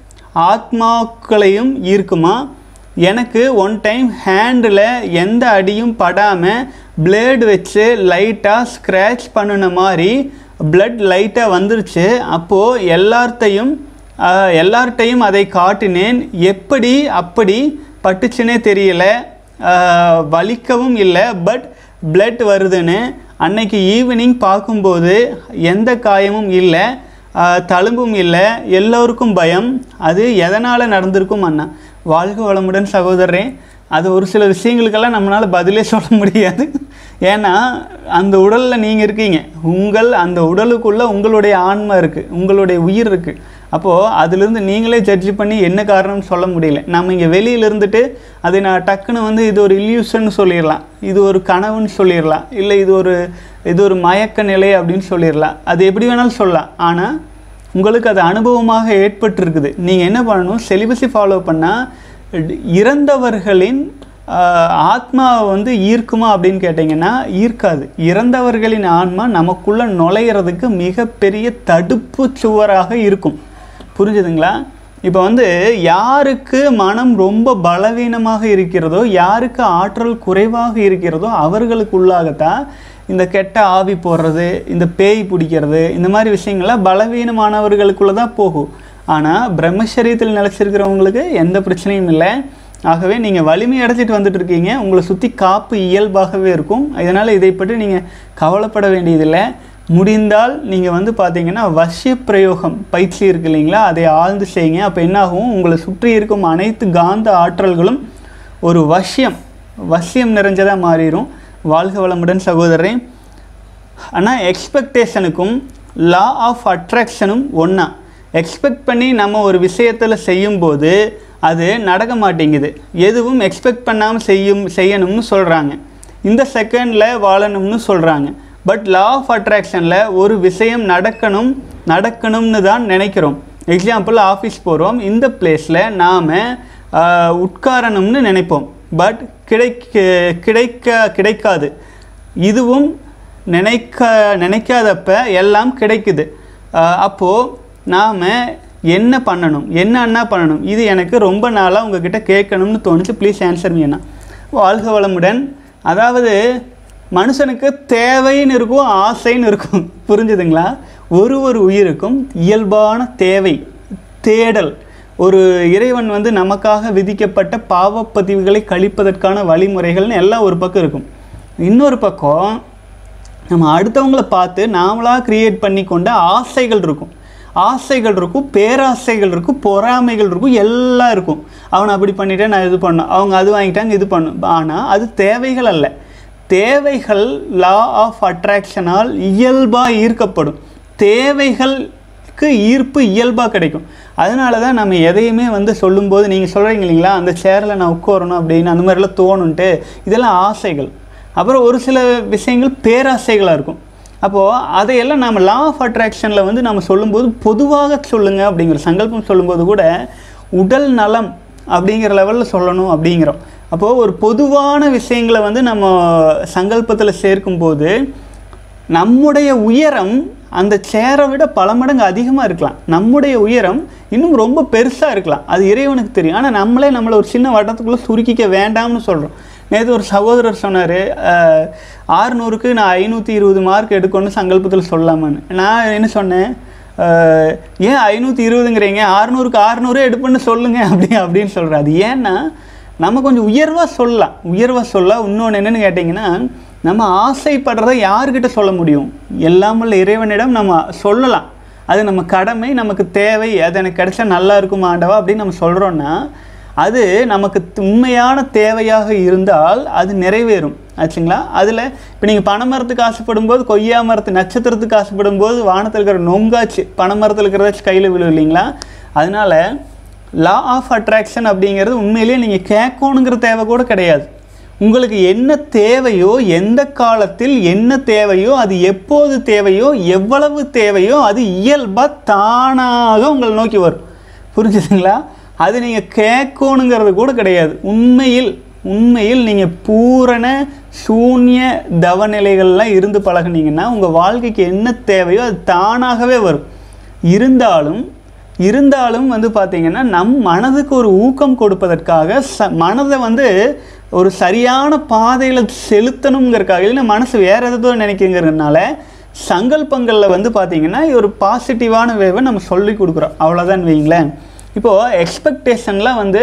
ஆத்மாக்களையும் ஈர்க்குமா எனக்கு ஒன் டைம் ஹேண்டில் எந்த அடியும் படாமல் பிளேடு வச்சு லைட்டாக ஸ்க்ராட்ச் பண்ணின மாதிரி பிளட் லைட்டாக வந்துருச்சு அப்போது எல்லார்த்தையும் ஆஹ், எல்லார்ட்டையும் அதை காட்டினேன் எப்படி அப்படி பட்டுச்சுன்னே தெரியல ஆஹ், வலிக்கவும் இல்லை பட் பிளட் வருதுன்னு அன்னைக்கு ஈவினிங் பார்க்கும்போது எந்த காயமும் இல்லை ஆஹ், தழும்பும் இல்லை எல்லோருக்கும் பயம் அது எதனால் நடந்திருக்கும் அண்ணா வாழ்க வளமுடன் சகோதரரே அது ஒரு சில விஷயங்களுக்கெல்லாம் நம்மளால் பதிலே சொல்ல முடியாது ஏன்னா அந்த உடலில் நீங்கள் இருக்கீங்க உங்கள் அந்த உடலுக்குள்ளே உங்களுடைய ஆன்மா இருக்குது உங்களுடைய உயிர் இருக்குது அப்போது அதிலிருந்து நீங்களே ஜட்ஜ் பண்ணி என்ன காரணம்னு சொல்ல முடியல நம்ம இங்கே வெளியில் இருந்துட்டு அதை நான் டக்குன்னு வந்து இது ஒரு இல்யூஷன் சொல்லிடலாம் இது ஒரு கனவுன்னு சொல்லிடலாம் இல்லை இது ஒரு இது ஒரு மயக்க நிலை அப்படின்னு சொல்லிடலாம் அது எப்படி வேணாலும் சொல்லலாம் ஆனால் உங்களுக்கு அது அனுபவமாக ஏற்பட்டிருக்குது நீங்கள் என்ன பண்ணணும் செலிபஸை ஃபாலோ பண்ணால் இறந்தவர்களின் ஆஹ், ஆத்மாவை வந்து ஈர்க்குமா அப்படின்னு கேட்டிங்கன்னா ஈர்க்காது இறந்தவர்களின் ஆன்மா நமக்குள்ள நுழையிறதுக்கு மிகப்பெரிய தடுப்பு சுவராக இருக்கும் புரிஞ்சுதுங்களா இப்போ வந்து யாருக்கு மனம் ரொம்ப பலவீனமாக இருக்கிறதோ யாருக்கு ஆற்றல் குறைவாக இருக்கிறதோ அவர்களுக்குள்ளாகத்தான் இந்த கெட்ட ஆவி போடுறது இந்த பேய் பிடிக்கிறது இந்த மாதிரி விஷயங்கள்லாம் பலவீனமானவர்களுக்குள்ள தான் போகும் ஆனால் பிரம்மச்சரியத்தில் நிலச்சிருக்கிறவங்களுக்கு எந்த பிரச்சனையும் இல்லை ஆகவே நீங்கள் வலிமை அடைச்சிட்டு வந்துட்டு இருக்கீங்க உங்களை சுற்றி காப்பு இயல்பாகவே இருக்கும் இதனால் இதை பற்றி நீங்கள் கவலைப்பட வேண்டியதில்லை முடிந்தால் நீங்கள் வந்து பார்த்தீங்கன்னா வசிய பிரயோகம் பயிற்சி இருக்கு இல்லைங்களா அதை ஆழ்ந்து செய்யுங்க அப்போ என்னாகும் உங்களை சுற்றி இருக்கும் அனைத்து காந்த ஆற்றல்களும் ஒரு வசியம் வசியம் நிறைஞ்சதாக மாறிடும் வாழ்க வளமுடன் சகோதரரே ஆனால் எக்ஸ்பெக்டேஷனுக்கும் லா ஆஃப் அட்ராக்ஷனும் ஒன்றா எக்ஸ்பெக்ட் பண்ணி நம்ம ஒரு விஷயத்தில் செய்யும்போது அது நடக்க மாட்டேங்குது எதுவும் எக்ஸ்பெக்ட் பண்ணாமல் செய்யும் செய்யணும்னு சொல்கிறாங்க இந்த செகண்டில் வாழணும்னு சொல்கிறாங்க பட் லா ஆஃப் அட்ராக்ஷனில் ஒரு விஷயம் நடக்கணும் நடக்கணும்னு தான் நினைக்கிறோம் எக்ஸாம்பிள் ஆஃபீஸ் போகிறோம் இந்த பிளேஸில் நாம் உட்காரணும்னு நினைப்போம் பட் கிடைக்க கிடைக்க கிடைக்காது இதுவும் நினைக்க நினைக்காதப்ப எல்லாம் கிடைக்குது ஆஹ் அப்போ நாம் என்ன பண்ணணும் என்னென்ன பண்ணணும் இது எனக்கு ரொம்ப நாளாக உங்ககிட்ட கேட்கணும்னு தோணுச்சு ப்ளீஸ் ஆன்சர் மீ அண்ணா வாழ்க வளமுடன் அதாவது மனுஷனுக்கு தேவைன்னு இருக்கும் ஆசைன்னு இருக்கும் புரிஞ்சுதுங்களா ஒரு ஒரு உயிருக்கும் இயல்பான தேவை தேடல் ஒரு இறைவன் வந்து நமக்காக விதிக்கப்பட்ட பாவப்பதிவுகளை கழிப்பதற்கான வழிமுறைகள்னு எல்லாம் ஒரு பக்கம் இருக்கும் இன்னொரு பக்கம் நம்ம அடுத்தவங்கள பார்த்து நாமளாக கிரியேட் பண்ணி கொண்ட ஆசைகள் இருக்கும் ஆசைகள் இருக்கும் பேராசைகள் இருக்கும் பொறாமைகள் இருக்கும் எல்லாம் இருக்கும் அவனை அப்படி பண்ணிட்டேன் நான் இது பண்ணேன் அவங்க அது வாங்கிட்டாங்க இது பண்ணும் ஆனால் அது தேவைகள் அல்ல தேவைகள் லா ஆஃப் அட்ராக்ஷனால் இயல்பாக ஈர்க்கப்படும் தேவைகளுக்கு ஈர்ப்பு இயல்பாக கிடைக்கும் அதனால தான் நம்ம எதையுமே வந்து சொல்லும்போது நீங்கள் சொல்கிறீங்க இல்லைங்களா அந்த சேரில் நான் உட்காரணும் அப்படின்னு அந்த மாதிரிலாம் தோணுன்ட்டு இதெல்லாம் ஆசைகள் அப்புறம் ஒரு சில விஷயங்கள் பேராசைகளாக இருக்கும் அப்போது அதையெல்லாம் நம்ம லா ஆஃப் அட்ராக்ஷனில் வந்து நம்ம சொல்லும்போது பொதுவாக சொல்லுங்க அப்படிங்கிற சங்கல்பம் சொல்லும்போது கூட உடல் நலம் அப்படிங்கிற லெவலில் சொல்லணும் அப்படிங்கிறோம் அப்போது ஒரு பொதுவான விஷயங்களை வந்து நம்ம சங்கல்பத்தில் சேர்க்கும்போது நம்முடைய உயரம் அந்த சேரை விட பல மடங்கு அதிகமாக இருக்கலாம் நம்முடைய உயரம் இன்னும் ரொம்ப பெருசாக இருக்கலாம் அது இறைவனுக்கு தெரியும் ஆனால் நம்மளே நம்மளை ஒரு சின்ன வட்டத்துக்குள்ளே சுருக்கிக்க வேண்டாம்னு சொல்கிறோம் நேற்று ஒரு சகோதரர் சொன்னார் ஆறுநூறுக்கு நான் ஐநூற்றி இருபது மார்க் எடுக்கணும்னு சங்கல்பத்தில் சொல்லலாமான்னு நான் என்ன சொன்னேன் அஹ், ஏன் ஐநூற்றி இருபதுங்கிறீங்க ஆறுநூறுக்கு ஆறுநூறு எடுப்பேன்னு சொல்லுங்க அப்படி அப்படின்னு சொல்கிறேன் அது ஏன்னா நம்ம கொஞ்சம் உயர்வாக சொல்லலாம் உயர்வாக சொல்ல இன்னொன்று என்னென்னு கேட்டிங்கன்னா நம்ம ஆசைப்படுறதை யார்கிட்ட சொல்ல முடியும் எல்லாமல்ல இறைவனிடம் நம்ம சொல்லலாம் அது நம்ம கடமை நமக்கு தேவை அது எனக்கு கிடைச்சா நல்லா இருக்கும் ஆண்டவா அப்படின்னு நம்ம சொல்கிறோன்னா அது நமக்கு உண்மையான தேவையாக இருந்தால் அது நிறைவேறும் ஆச்சுங்களா அதில் இப்போ நீங்கள் பனைமரத்துக்கு ஆசைப்படும் போது கொய்யா மரத்து நட்சத்திரத்துக்கு ஆசைப்படும் போது வானத்தில் இருக்கிற நொங்காச்சு பனைமரத்தில் இருக்கிறதாச்சு கையில் விழும் இல்லைங்களா அதனால லா ஆஃப் அட்ராக்ஷன் அப்படிங்கிறது உண்மையிலேயே நீங்கள் கேட்கணுங்கிற தேவை கூட கிடையாது உங்களுக்கு என்ன தேவையோ எந்த காலத்தில் என்ன தேவையோ அது எப்போது தேவையோ எவ்வளவு தேவையோ அது இயல்பாக தானாக உங்களை நோக்கி வரும் புரிஞ்சுதுங்களா அது நீங்கள் கேட்கணுங்கிறது கூட கிடையாது உண்மையில் உண்மையில் நீங்கள் பூரண சூன்ய தவநிலைகள்லாம் இருந்து பழகுனீங்கன்னா உங்கள் வாழ்க்கைக்கு என்ன தேவையோ அது தானாகவே வரும் இருந்தாலும் இருந்தாலும் வந்து பார்த்தீங்கன்னா நம் மனதுக்கு ஒரு ஊக்கம் கொடுப்பதற்காக ச மனதை வந்து ஒரு சரியான பாதையில் செலுத்தணுங்கிறதுக்காக இல்லைன்னா மனசு வேறு எதோ நினைக்கிறதுனால சங்கல்பங்களில் வந்து பார்த்தீங்கன்னா ஒரு பாசிட்டிவான வேவை நம்ம சொல்லி கொடுக்குறோம் அவ்வளோதான் வைங்களேன் இப்போது எக்ஸ்பெக்டேஷன்லாம் வந்து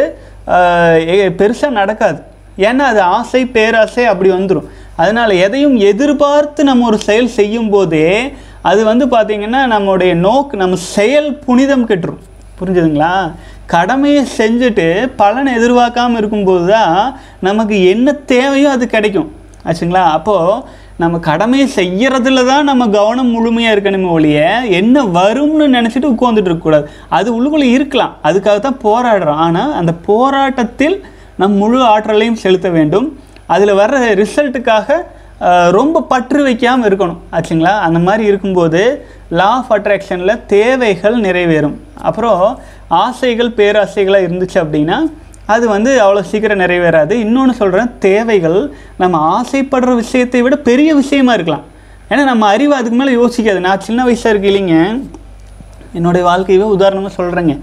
பெருசாக நடக்காது ஏன்னா அது ஆசை பேராசை அப்படி வந்துடும் அதனால் எதையும் எதிர்பார்த்து நம்ம ஒரு செயல் செய்யும் போதே அது வந்து பார்த்திங்கன்னா நம்மளுடைய நோக்கு நம்ம செயல் புனிதம் கெட்டுரும் புரிஞ்சுதுங்களா கடமையை செஞ்சுட்டு பலனை எதிர்பார்க்காம இருக்கும்போது தான் நமக்கு என்ன தேவையோ அது கிடைக்கும் ஆச்சுங்களா அப்போது நம்ம கடமையை செய்யறதுல தான் நம்ம கவனம் முழுமையாக இருக்கணுமே ஒழிய என்ன வரும்னு நினச்சிட்டு உட்காந்துட்டு இருக்கக்கூடாது அது உள்ளுக்குள்ளே இருக்கலாம் அதுக்காக தான் போராடுறோம் ஆனால் அந்த போராட்டத்தில் நம் முழு ஆற்றலையும் செலுத்த வேண்டும் அதில் வர்ற ரிசல்ட்டுக்காக அஹ், ரொம்ப பற்று வைக்காமல் இருக்கணும் ஆச்சுங்களா அந்த மாதிரி இருக்கும்போது லா ஆஃப் அட்ராக்ஷனில் தேவைகள் நிறைவேறும் அப்புறம் ஆசைகள் பேராசைகளாக இருந்துச்சு அப்படின்னா அது வந்து அவ்வளோ சீக்கிரம் நிறைவேறாது இன்னொன்று சொல்கிறேன் தேவைகள் நம்ம ஆசைப்படுற விஷயத்தை விட பெரிய விஷயமா இருக்கலாம் ஏன்னா நம்ம அறிவு அதுக்கு மேலே யோசிக்காது நான் சின்ன வயசாக இருக்கு இல்லைங்க என்னுடைய வாழ்க்கையவே உதாரணமாக சொல்கிறேங்க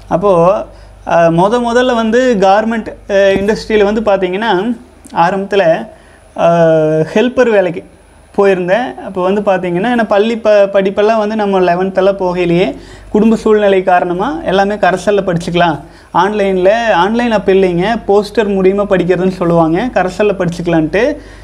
அப்போது முத முதல்ல வந்து கார்மெண்ட் இண்டஸ்ட்ரியில் வந்து பார்த்தீங்கன்னா ஆரம்பத்தில் ஹெல்ப்பர் வேலைக்கு போயிருந்தேன் அப்போ வந்து பார்த்தீங்கன்னா என்ன பள்ளி ப படிப்பெல்லாம் வந்து நம்ம லெவன்த்தெல்லாம் போகையிலேயே குடும்ப சூழ்நிலை காரணமாக எல்லாமே கரசலில் படிச்சுக்கலாம் ஆன்லைனில் ஆன்லைன் அப்போ இல்லைங்க போஸ்டர் மூலியமாக படிக்கிறதுன்னு சொல்லுவாங்க கரசலில் படிச்சுக்கலான்ட்டு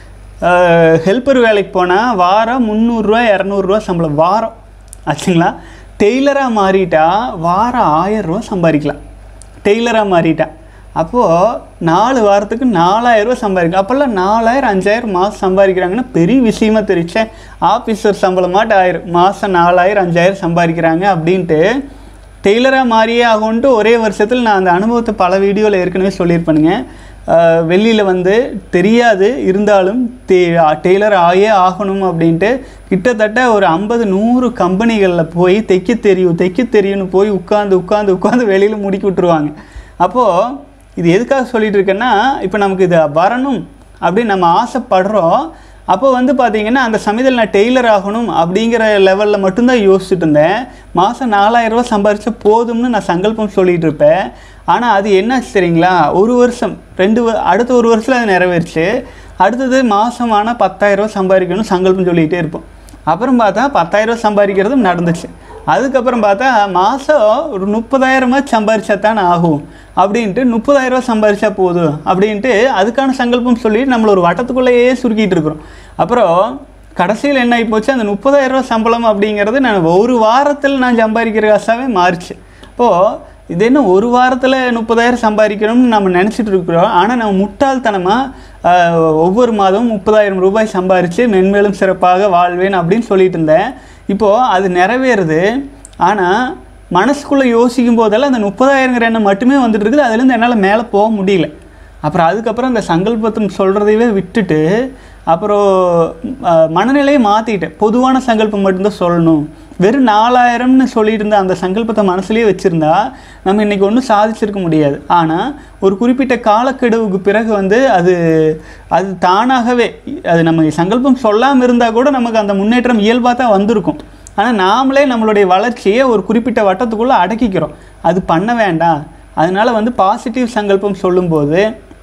ஹெல்ப்பர் வேலைக்கு போனால் வாரம் முந்நூறுரூவா இரநூறுவா சம்பளம் வாரம் ஆச்சுங்களா டெய்லராக மாறிட்டா வாரம் ஆயிரரூவா சம்பாதிக்கலாம் டெய்லராக மாறிட்டா அப்போது நாலு வாரத்துக்கு நாலாயிரரூவா சம்பாதிக்கும் அப்போல்லாம் நாலாயிரம் அஞ்சாயிரம் மாதம் சம்பாதிக்கிறாங்கன்னா பெரிய விஷயமா தெரிச்சேன் ஆஃபீஸர் சம்பளமாட்டு ஆயிரம் மாதம் நாலாயிரம் அஞ்சாயிரம் சம்பாதிக்கிறாங்க அப்படின்ட்டு டெய்லராக மாறியே ஆகும்ன்ட்டு ஒரே வருஷத்தில் நான் அந்த அனுபவத்தை பல வீடியோவில் ஏற்கனவே சொல்லியிருப்பேனுங்க வெளியில் வந்து தெரியாது இருந்தாலும் டெ டெய்லர் ஆயே ஆகணும் அப்படின்ட்டு கிட்டத்தட்ட ஒரு ஐம்பது நூறு கம்பெனிகளில் போய் தைக்க தெரியும் தைக்க தெரியும்னு போய் உட்காந்து உட்காந்து உட்காந்து வெளியில் முடுக்கி விட்டுருவாங்க அப்போது இது எதுக்காக சொல்லிட்டு இருக்கேன்னா இப்போ நமக்கு இது வரணும் அப்படின்னு நம்ம ஆசைப்படுறோம் அப்போ வந்து பார்த்தீங்கன்னா அந்த சமயத்தில் நான் டெய்லர் ஆகணும் அப்படிங்கிற லெவலில் மட்டும்தான் யோசிச்சுட்டு இருந்தேன் மாதம் நாலாயிரரூவா சம்பாரிச்சா போதும்னு நான் சங்கல்பம் சொல்லிட்டு இருப்பேன் ஆனால் அது என்னாச்சு தெரியுங்களா ஒரு வருஷம் ரெண்டு வ- அடுத்த ஒரு வருஷத்தில் அது நிறைவேறுச்சு அடுத்தது மாதம் ஆனால் பத்தாயிரரூவா சம்பாதிக்கணும் சங்கல்பம் சொல்லிகிட்டே இருப்போம் அப்புறம் பார்த்தா பத்தாயிரரூவா சம்பாதிக்கிறதும் நடந்துச்சு அதுக்கப்புறம் பார்த்தா மாதம் ஒரு முப்பதாயிரமா சம்பாரிச்சா தானே ஆகும் அப்படின்ட்டு முப்பதாயிரரூவா சம்பாரிச்சா போதும் அப்படின்ட்டு அதுக்கான சங்கல்பம் சொல்லி நம்மள ஒரு வட்டத்துக்குள்ளேயே சுருக்கிட்டு இருக்கிறோம் அப்புறம் கடைசியில் என்ன ஆகி போச்சு அந்த முப்பதாயிரரூவா சம்பளம் அப்படிங்கிறது நான் ஒரு வாரத்தில் நான் சம்பாதிக்கிற காசாவே மாறிச்சு இப்போது இது என்ன ஒரு வாரத்தில் முப்பதாயிரம் சம்பாதிக்கணும்னு நம்ம நினச்சிட்டு இருக்கிறோம் ஆனால் நம்ம முட்டாள்தனமாக ஒவ்வொரு மாதமும் முப்பதாயிரம் ரூபாய் சம்பாரித்து மென்மேலும் சிறப்பாக வாழ்வேன் அப்படின்னு சொல்லிட்டு இருந்தேன் இப்போது அது நிறைவேறுது ஆனால் மனசுக்குள்ளே யோசிக்கும் போதெல்லாம் அந்த முப்பதாயிரங்கிற எண்ணம் மட்டுமே வந்துட்டு இருக்குது அதுலேருந்து என்னால் மேலே போக முடியல அப்புறம் அதுக்கப்புறம் அந்த சங்கல்பத்தை சொல்கிறதையே விட்டுட்டு அப்புறம் அஹ், மனநிலையை மாற்றிட்டேன் பொதுவான சங்கல்பம் மட்டும்தான் சொல்லணும் வெறும் நாலாயிரம்னு சொல்லிட்டு இருந்த அந்த சங்கல்பத்தை மனசுலயே வச்சுருந்தா நம்ம இன்றைக்கி ஒன்றும் சாதிச்சிருக்க முடியாது ஆனால் ஒரு குறிப்பிட்ட காலக்கெடுவுக்கு பிறகு வந்து அது அது தானாகவே அது நம்ம சங்கல்பம் சொல்லாமல் இருந்தால் கூட நமக்கு அந்த முன்னேற்றம் இயல்பாக தான் வந்திருக்கும் ஆனால் நாமளே நம்மளுடைய வளர்ச்சியை ஒரு குறிப்பிட்ட வட்டத்துக்குள்ளே அடக்கிக்கிறோம் அது பண்ண வேண்டாம் அதனால வந்து பாசிட்டிவ் சங்கல்பம் சொல்லும்போது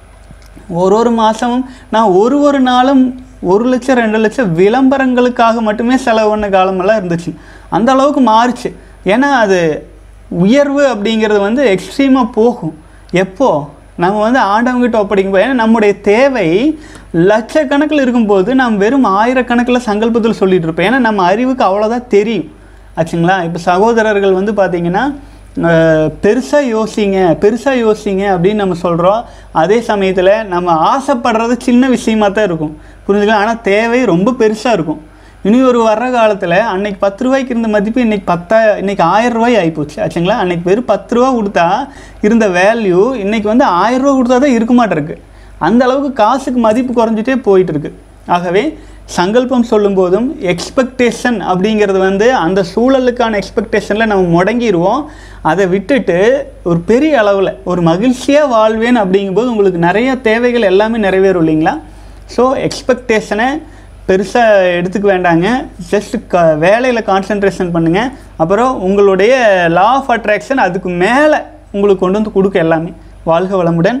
ஒரு ஒரு மாதமும் நான் ஒரு ஒரு நாளும் ஒரு லட்சம் ரெண்டு லட்சம் விளம்பரங்களுக்காக மட்டுமே செலவு பண்ண காலமெல்லாம் இருந்துச்சு அந்த அளவுக்கு மாறுச்சு ஏன்னா அது உயர்வு அப்படிங்கிறது வந்து எக்ஸ்ட்ரீமாக போகும் எப்போ நம்ம வந்து ஆண்டவங்கிட்ட ஒப்படைக்கும்போது ஏன்னா நம்முடைய தேவை லட்சக்கணக்கில் இருக்கும்போது நாம் வெறும் ஆயிரக்கணக்கில் சங்கல்பத்தில் சொல்லிட்டு இருப்போம் ஏன்னா நம்ம அறிவுக்கு அவ்வளோதான் தெரியும் ஆச்சுங்களா இப்போ சகோதரர்கள் வந்து பார்த்தீங்கன்னா பெருசாக யோசிங்க பெருசாக யோசிங்க அப்படின்னு நம்ம சொல்கிறோம் அதே சமயத்தில் நம்ம ஆசைப்படுறது சின்ன விஷயமா தான் இருக்கும் புரிஞ்சுக்கலாம் ஆனால் தேவை ரொம்ப பெருசாக இருக்கும் இனி ஒரு வர்ற காலத்தில் அன்னைக்கு பத்து ரூபாய்க்கு இருந்த மதிப்பு இன்னைக்கு பத்தா இன்னைக்கு ஆயிரம் ரூபாய் ஆகிப்போச்சு ஆச்சுங்களா அன்னைக்கு வெறும் பத்து ரூபா கொடுத்தா இருந்த வேல்யூ இன்னைக்கு வந்து ஆயிரம் ரூபா கொடுத்தா தான் இருக்க மாட்டிருக்கு அந்த அளவுக்கு காசுக்கு மதிப்பு குறைஞ்சிட்டே போயிட்டு இருக்கு ஆகவே சங்கல்பம் சொல்லும்போதும் எக்ஸ்பெக்டேஷன் அப்படிங்கிறது வந்து அந்த சூழலுக்கான எக்ஸ்பெக்டேஷனில் நம்ம முடங்கிடுவோம் அதை விட்டுட்டு ஒரு பெரிய அளவில் ஒரு மகிழ்ச்சியாக வாழ்வேன் அப்படிங்கும்போது உங்களுக்கு நிறைய தேவைகள் எல்லாமே நிறைவேறும் இல்லைங்களா ஸோ எக்ஸ்பெக்டேஷனை பெருசாக எடுத்துக்க வேண்டாங்க ஜஸ்ட் க வேலையில் கான்சென்ட்ரேஷன் பண்ணுங்கள் அப்புறம் உங்களுடைய லா ஆஃப் அட்ராக்ஷன் அதுக்கு மேலே உங்களுக்கு கொண்டு வந்து கொடுக்க எல்லாமே வாழ்க வளமுடன்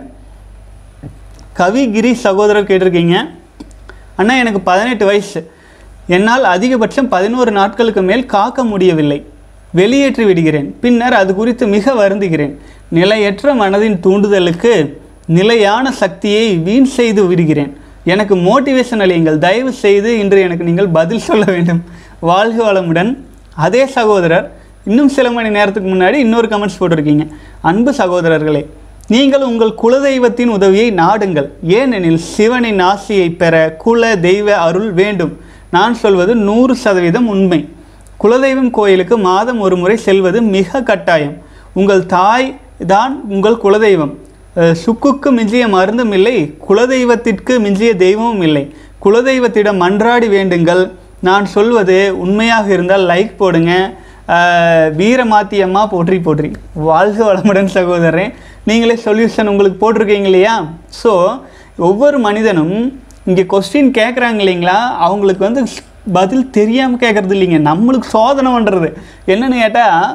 கவி கிரி சகோதரர் கேட்டிருக்கீங்க அண்ணா எனக்கு பதினெட்டு வயசு என்னால் அதிகபட்சம் பதினோரு நாட்களுக்கு மேல் காக்க முடியவில்லை வெளியேற்றி விடுகிறேன் பின்னர் அது குறித்து மிக வருந்துகிறேன் நிலையற்ற மனதின் தூண்டுதலுக்கு நிலையான சக்தியை வீண் செய்து விடுகிறேன் எனக்கு மோட்டிவேஷன் அளியுங்கள் தயவு செய்து இன்று எனக்கு நீங்கள் பதில் சொல்ல வேண்டும் வாழ்க வளமுடன் அதே சகோதரர் இன்னும் சில மணி நேரத்துக்கு முன்னாடி இன்னொரு கமெண்ட்ஸ் போட்டிருக்கீங்க அன்பு சகோதரர்களே நீங்கள் உங்கள் குலதெய்வத்தின் உதவியை நாடுங்கள் ஏனெனில் சிவனின் ஆசியை பெற குல தெய்வ அருள் வேண்டும் நான் சொல்வது நூறு சதவீதம் உண்மை குலதெய்வம் கோயிலுக்கு மாதம் ஒரு முறை செல்வது மிக கட்டாயம் உங்கள் தாய் தான் உங்கள் குலதெய்வம் அஹ், சுக்குக்கு மிஞ்சிய மருந்தும் இல்லை குலதெய்வத்திற்கு மிஞ்சிய தெய்வமும் இல்லை குலதெய்வத்திடம் மன்றாடி வேண்டுங்கள் நான் சொல்வது உண்மையாக இருந்தால் லைக் போடுங்க அஹ், வீரமாத்தியம்மா போற்றி போற்றி வாழ்க வளமுடன் சகோதரன் நீங்களே சொல்யூஷன் உங்களுக்கு போட்டிருக்கீங்க இல்லையா ஸோ ஒவ்வொரு மனிதனும் இங்கே கொஸ்டின் கேட்குறாங்க இல்லைங்களா அவங்களுக்கு வந்து பதில் தெரியாமல் கேட்குறது இல்லைங்க நம்மளுக்கு சோதனை பண்ணுறது என்னன்னு கேட்டால்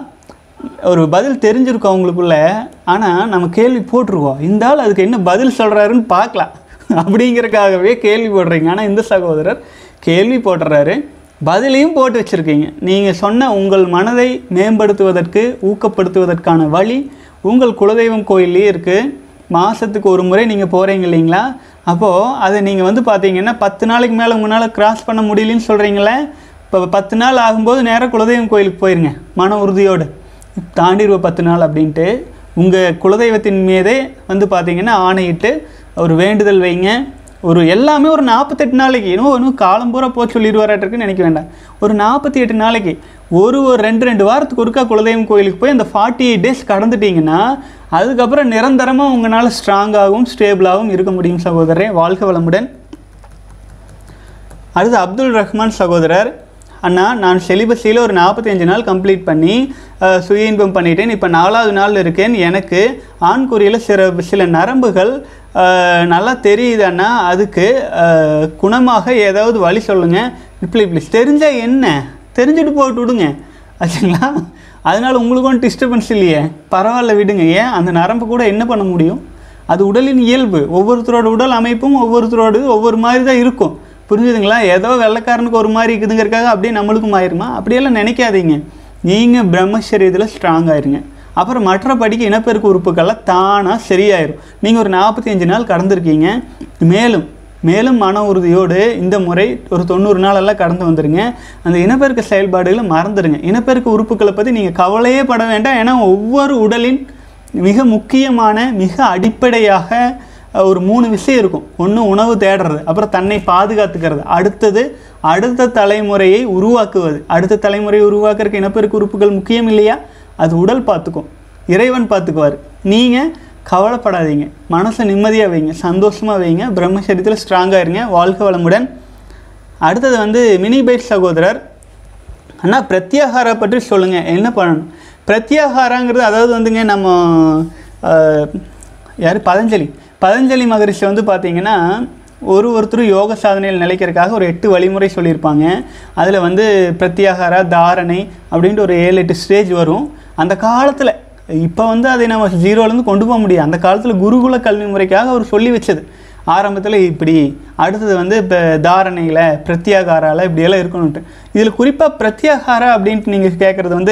ஒரு பதில் தெரிஞ்சிருக்கும் அவங்களுக்குள்ள ஆனால் நம்ம கேள்வி போட்டிருக்கோம் இந்த ஆள் அதுக்கு என்ன பதில் சொல்கிறாருன்னு பார்க்கலாம் அப்படிங்கிறதுக்காகவே கேள்வி போடுறீங்க ஆனால் இந்த சகோதரர் கேள்வி போடுறாரு பதிலையும் போட்டு வச்சுருக்கீங்க நீங்கள் சொன்ன உங்கள் மனதை மேம்படுத்துவதற்கு ஊக்கப்படுத்துவதற்கான வழி உங்கள் குலதெய்வம் கோயிலே இருக்குது மாதத்துக்கு ஒரு முறை நீங்கள் போகிறீங்க இல்லைங்களா அப்போது அதை நீங்கள் வந்து பார்த்தீங்கன்னா பத்து நாளைக்கு மேலே உங்களால் கிராஸ் பண்ண முடியலன்னு சொல்கிறீங்களே இப்போ பத்து நாள் ஆகும்போது நேராக குலதெய்வம் கோயிலுக்கு போயிருங்க மன உறுதியோடு தாண்டிடுவோம் பத்து நாள் அப்படின்ட்டு உங்கள் குலதெய்வத்தின் மீதே வந்து பார்த்தீங்கன்னா ஆணையிட்டு ஒரு வேண்டுதல் வைங்க ஒரு எல்லாமே ஒரு நாற்பத்தெட்டு நாளைக்கு இன்னும் இன்னும் காலம் பூரா போக சொல்லிடுவாராட்டிருக்குன்னு நினைக்க வேண்டாம் ஒரு நாற்பத்தி எட்டு நாளைக்கு ஒரு ஒரு ரெண்டு ரெண்டு வாரத்துக்கு ஒருக்கா குலதெய்வம் கோயிலுக்கு போய் அந்த ஃபார்ட்டி எயிட் டேஸ் கடந்துட்டீங்கன்னா அதுக்கப்புறம் நிரந்தரமாக உங்களால் ஸ்ட்ராங்காகவும் ஸ்டேபிளாகவும் இருக்க முடியும் சகோதரரே வாழ்க வளமுடன் அடுத்து அப்துல் ரஹ்மான் சகோதரர் அண்ணா நான் செலிபஸியில் ஒரு நாற்பத்தஞ்சு நாள் கம்ப்ளீட் பண்ணி அஹ், சுய இன்பம் பண்ணிட்டேன் இப்போ நாலாவது நாள் இருக்கேன் எனக்கு ஆண்குறியில் சில சில நரம்புகள் அஹ், நல்லா தெரியுது அண்ணா அதுக்கு அஹ், குணமாக ஏதாவது வழி சொல்லுங்கள் ப்ளீஸ் ப்ளீஸ் தெரிஞ்சால் என்ன தெரிஞ்சுட்டு போட்டு விடுங்க ஆச்சுங்களா அதனால உங்களுக்கு ஒன்றும் டிஸ்டர்பன்ஸ் இல்லையே பரவாயில்ல விடுங்க ஏன் அந்த நரம்பு கூட என்ன பண்ண முடியும் அது உடலின் இயல்பு ஒவ்வொருத்தரோட உடல் அமைப்பும் ஒவ்வொருத்தரோட ஒவ்வொரு மாதிரி தான் இருக்கும் புரிஞ்சுதுங்களா ஏதோ வெள்ளைக்காரனுக்கு ஒரு மாதிரி இருக்குதுங்கிறக்காக அப்படியே நம்மளுக்கும் ஆயிருமா அப்படியெல்லாம் நினைக்காதீங்க நீங்கள் பிரம்மச்சரியத்தில் ஸ்ட்ராங் ஆயிருங்க அப்புறம் மற்றபடிக்கு இனப்பெருக்க உறுப்புக்கள்லாம் தானாக சரியாயிரும் நீங்கள் ஒரு நாற்பத்தி அஞ்சு நாள் கடந்திருக்கீங்க மேலும் மேலும் மன உறுதியோடு இந்த முறை ஒரு தொண்ணூறு நாளெல்லாம் கடந்து வந்துடுங்க அந்த இனப்பெருக்க செயல்பாடுகளை மறந்துடுங்க இனப்பெருக்க உறுப்புகளை பற்றி நீங்கள் கவலையே பட வேண்டாம் ஏன்னா ஒவ்வொரு உடலின் மிக முக்கியமான மிக அடிப்படையாக அஹ், ஒரு மூணு விஷயம் இருக்கும் ஒன்று உணவு தேடுறது அப்புறம் தன்னை பாதுகாத்துக்கிறது அடுத்தது அடுத்த தலைமுறையை உருவாக்குவது அடுத்த தலைமுறையை உருவாக்குறதுக்கு இனப்பெருக்க உறுப்புகள் முக்கியம் இல்லையா அது உடல் பார்த்துக்கும் இறைவன் பார்த்துக்குவார் நீங்கள் கவலைப்படாதீங்க மனசை நிம்மதியாக வைங்க சந்தோஷமாக வைங்க பிரம்மச்சரியத்தில் ஸ்ட்ராங்காக இருங்க வாழ்க்கை வளமுடன் அடுத்தது வந்து மினி பைட் சகோதரர் அண்ணா பிரத்யாகாரா பற்றி சொல்லுங்கள் என்ன பண்ணணும் பிரத்யாகாராங்கிறது அதாவது வந்துங்க நம்ம ஆஹ், யார் பதஞ்சலி பதஞ்சலி மகரிஷி வந்து பார்த்தீங்கன்னா ஒரு ஒருத்தரும் யோக சாதனையில் நிலைக்கிறதுக்காக ஒரு எட்டு வழிமுறை சொல்லியிருப்பாங்க அதில் வந்து பிரத்யாகாரா தாரணை அப்படின்ட்டு ஒரு ஏழு எட்டு ஸ்டேஜ் வரும் அந்த காலத்தில் இப்போ வந்து அதை நம்ம ஜீரோலேருந்து கொண்டு போக முடியும் அந்த காலத்தில் குருகுல கல்வி முறைக்காக அவர் சொல்லி வச்சது ஆரம்பத்தில் இப்படி அடுத்தது வந்து இப்போ தாரணையில் பிரத்யாகாரால இப்படியெல்லாம் இருக்கணும்ட்டு இதில் குறிப்பாக பிரத்யாகாரா அப்படின்ட்டு நீங்கள் கேட்குறது வந்து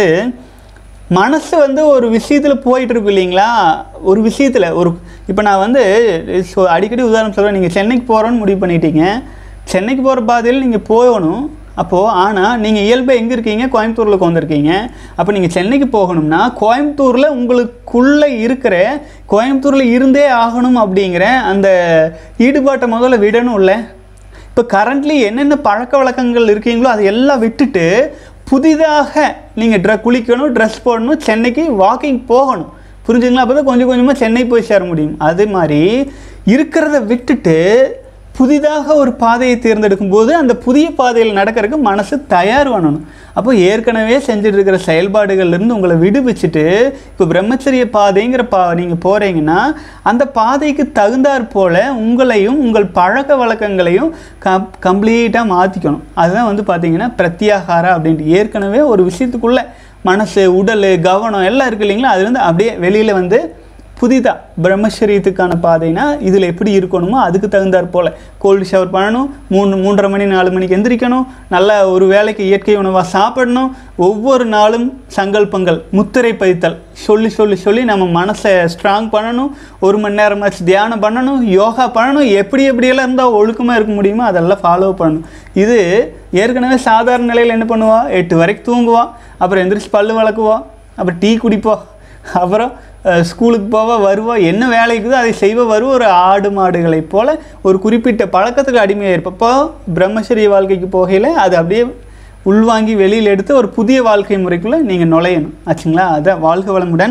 மனசு வந்து ஒரு விஷயத்தில் போயிட்டு இருக்கு இல்லைங்களா ஒரு விஷயத்தில் ஒரு இப்போ நான் வந்து so அடிக்கடி உதாரணம் சொல்கிறேன் நீங்கள் சென்னைக்கு போகிறோன்னு முடிவு பண்ணிட்டீங்க சென்னைக்கு போகிற பாதையில் நீங்கள் போகணும் அப்போது ஆனால் நீங்கள் இயல்பாக எங்கே இருக்கீங்க கோயம்புத்தூரில் உட்காந்துருக்கீங்க அப்போ நீங்கள் சென்னைக்கு போகணும்னா கோயம்புத்தூரில் உங்களுக்குள்ளே இருக்கிற கோயம்புத்தூரில் இருந்தே ஆகணும் அப்படிங்கிற அந்த ஈடுபாட்டை முதல்ல விடணும்ல இப்போ கரண்ட்லி என்னென்ன பழக்க வழக்கங்கள் இருக்கீங்களோ அதை எல்லாம் விட்டுட்டு புதிதாக நீங்கள் ட்ர குளிக்கணும் ட்ரெஸ் போடணும் சென்னைக்கு வாக்கிங் போகணும் புரிஞ்சுங்களா அப்போ தான் கொஞ்சம் கொஞ்சமாக சென்னை போய் சேர முடியும் அதே மாதிரி இருக்கிறத விட்டுட்டு புதிதாக ஒரு பாதையை தேர்ந்தெடுக்கும் போது அந்த புதிய பாதையில் நடக்கிறதுக்கு மனசு தயார் பண்ணணும் அப்போ ஏற்கனவே செஞ்சுட்டு இருக்கிற செயல்பாடுகள்லேருந்து உங்களை விடுவிச்சுட்டு இப்போ பிரம்மச்சரிய பாதைங்கிற பா நீங்கள் போகிறீங்கன்னா அந்த பாதைக்கு தகுந்தாற் போல் உங்களையும் உங்கள் பழக்க வழக்கங்களையும் கம் கம்ப்ளீட்டாக மாற்றிக்கணும் அதுதான் வந்து பார்த்தீங்கன்னா பிரத்யாகாரா அப்படின்ட்டு ஏற்கனவே ஒரு விஷயத்துக்குள்ளே மனசு உடல் கவனம் எல்லாம் இருக்கு இல்லைங்களா அதுலேருந்து அப்படியே வெளியில் வந்து புதிதாக பிரம்மச்சரியத்துக்கான பாதைனா இதில் எப்படி இருக்கணுமோ அதுக்கு தகுந்தாற் போல் கோல்டு ஷவர் பண்ணணும் மூணு மூன்றரை மணி நாலு மணிக்கு எந்திரிக்கணும் நல்ல ஒரு வேலைக்கு இயற்கை உணவாக சாப்பிடணும் ஒவ்வொரு நாளும் சங்கல்பங்கள் முத்திரை பதித்தல் சொல்லி சொல்லி சொல்லி நம்ம மனசை ஸ்ட்ராங் பண்ணணும் ஒரு மணி நேரமாச்சு தியானம் பண்ணணும் யோகா பண்ணணும் எப்படி எப்படியெல்லாம் இருந்தால் ஒழுக்கமாக இருக்க முடியுமோ அதெல்லாம் ஃபாலோ பண்ணணும் இது ஏற்கனவே சாதாரண நிலையில் என்ன பண்ணுவா எட்டு வரைக்கும் தூங்குவா அப்புறம் எந்திரிச்சு பல்லு வளக்குவா அப்புறம் டீ குடிப்பா அப்புறம் அஹ், ஸ்கூலுக்கு போவா வருவா என்ன வேலைக்குதோ அதை செய்வ வருவ ஒரு ஆடு மாடுகளைப் போல ஒரு குறிப்பிட்ட பழக்கத்துக்கு அடிமையாக இருப்பப்போ பிரம்மச்சரிய வாழ்க்கைக்கு போகையில் அது அப்படியே உள்வாங்கி வெளியில் எடுத்து ஒரு புதிய வாழ்க்கை முறைக்குள்ளே நீங்கள் நுழையணும் ஆச்சுங்களா அதான் வாழ்க வளமுடன்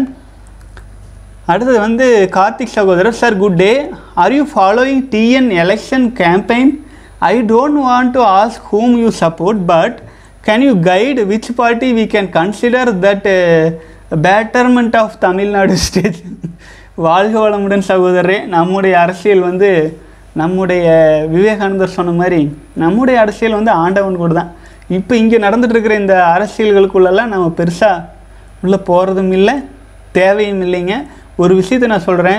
அடுத்தது வந்து கார்த்திக் சகோதரர் sir good day are you following TN election campaign I don't want to ask whom you support but can you guide which party we can consider that betterment of Tamil Nadu state வாழ்க வளமுடன் சகோதரரே நம்முடைய அரசியல் வந்து நம்முடைய விவேகானந்தர் சொன்ன மாதிரி நம்முடைய அரசியல் வந்து ஆண்டவன் கூட தான் இப்போ இங்கே நடந்துட்டு இருக்கிற இந்த அரசியல்களுக்குள்ளெல்லாம் நம்ம பெருசாக உள்ளே போகிறதும் இல்லை தேவையும் இல்லைங்க ஒரு விஷயத்தை நான் சொல்கிறேன்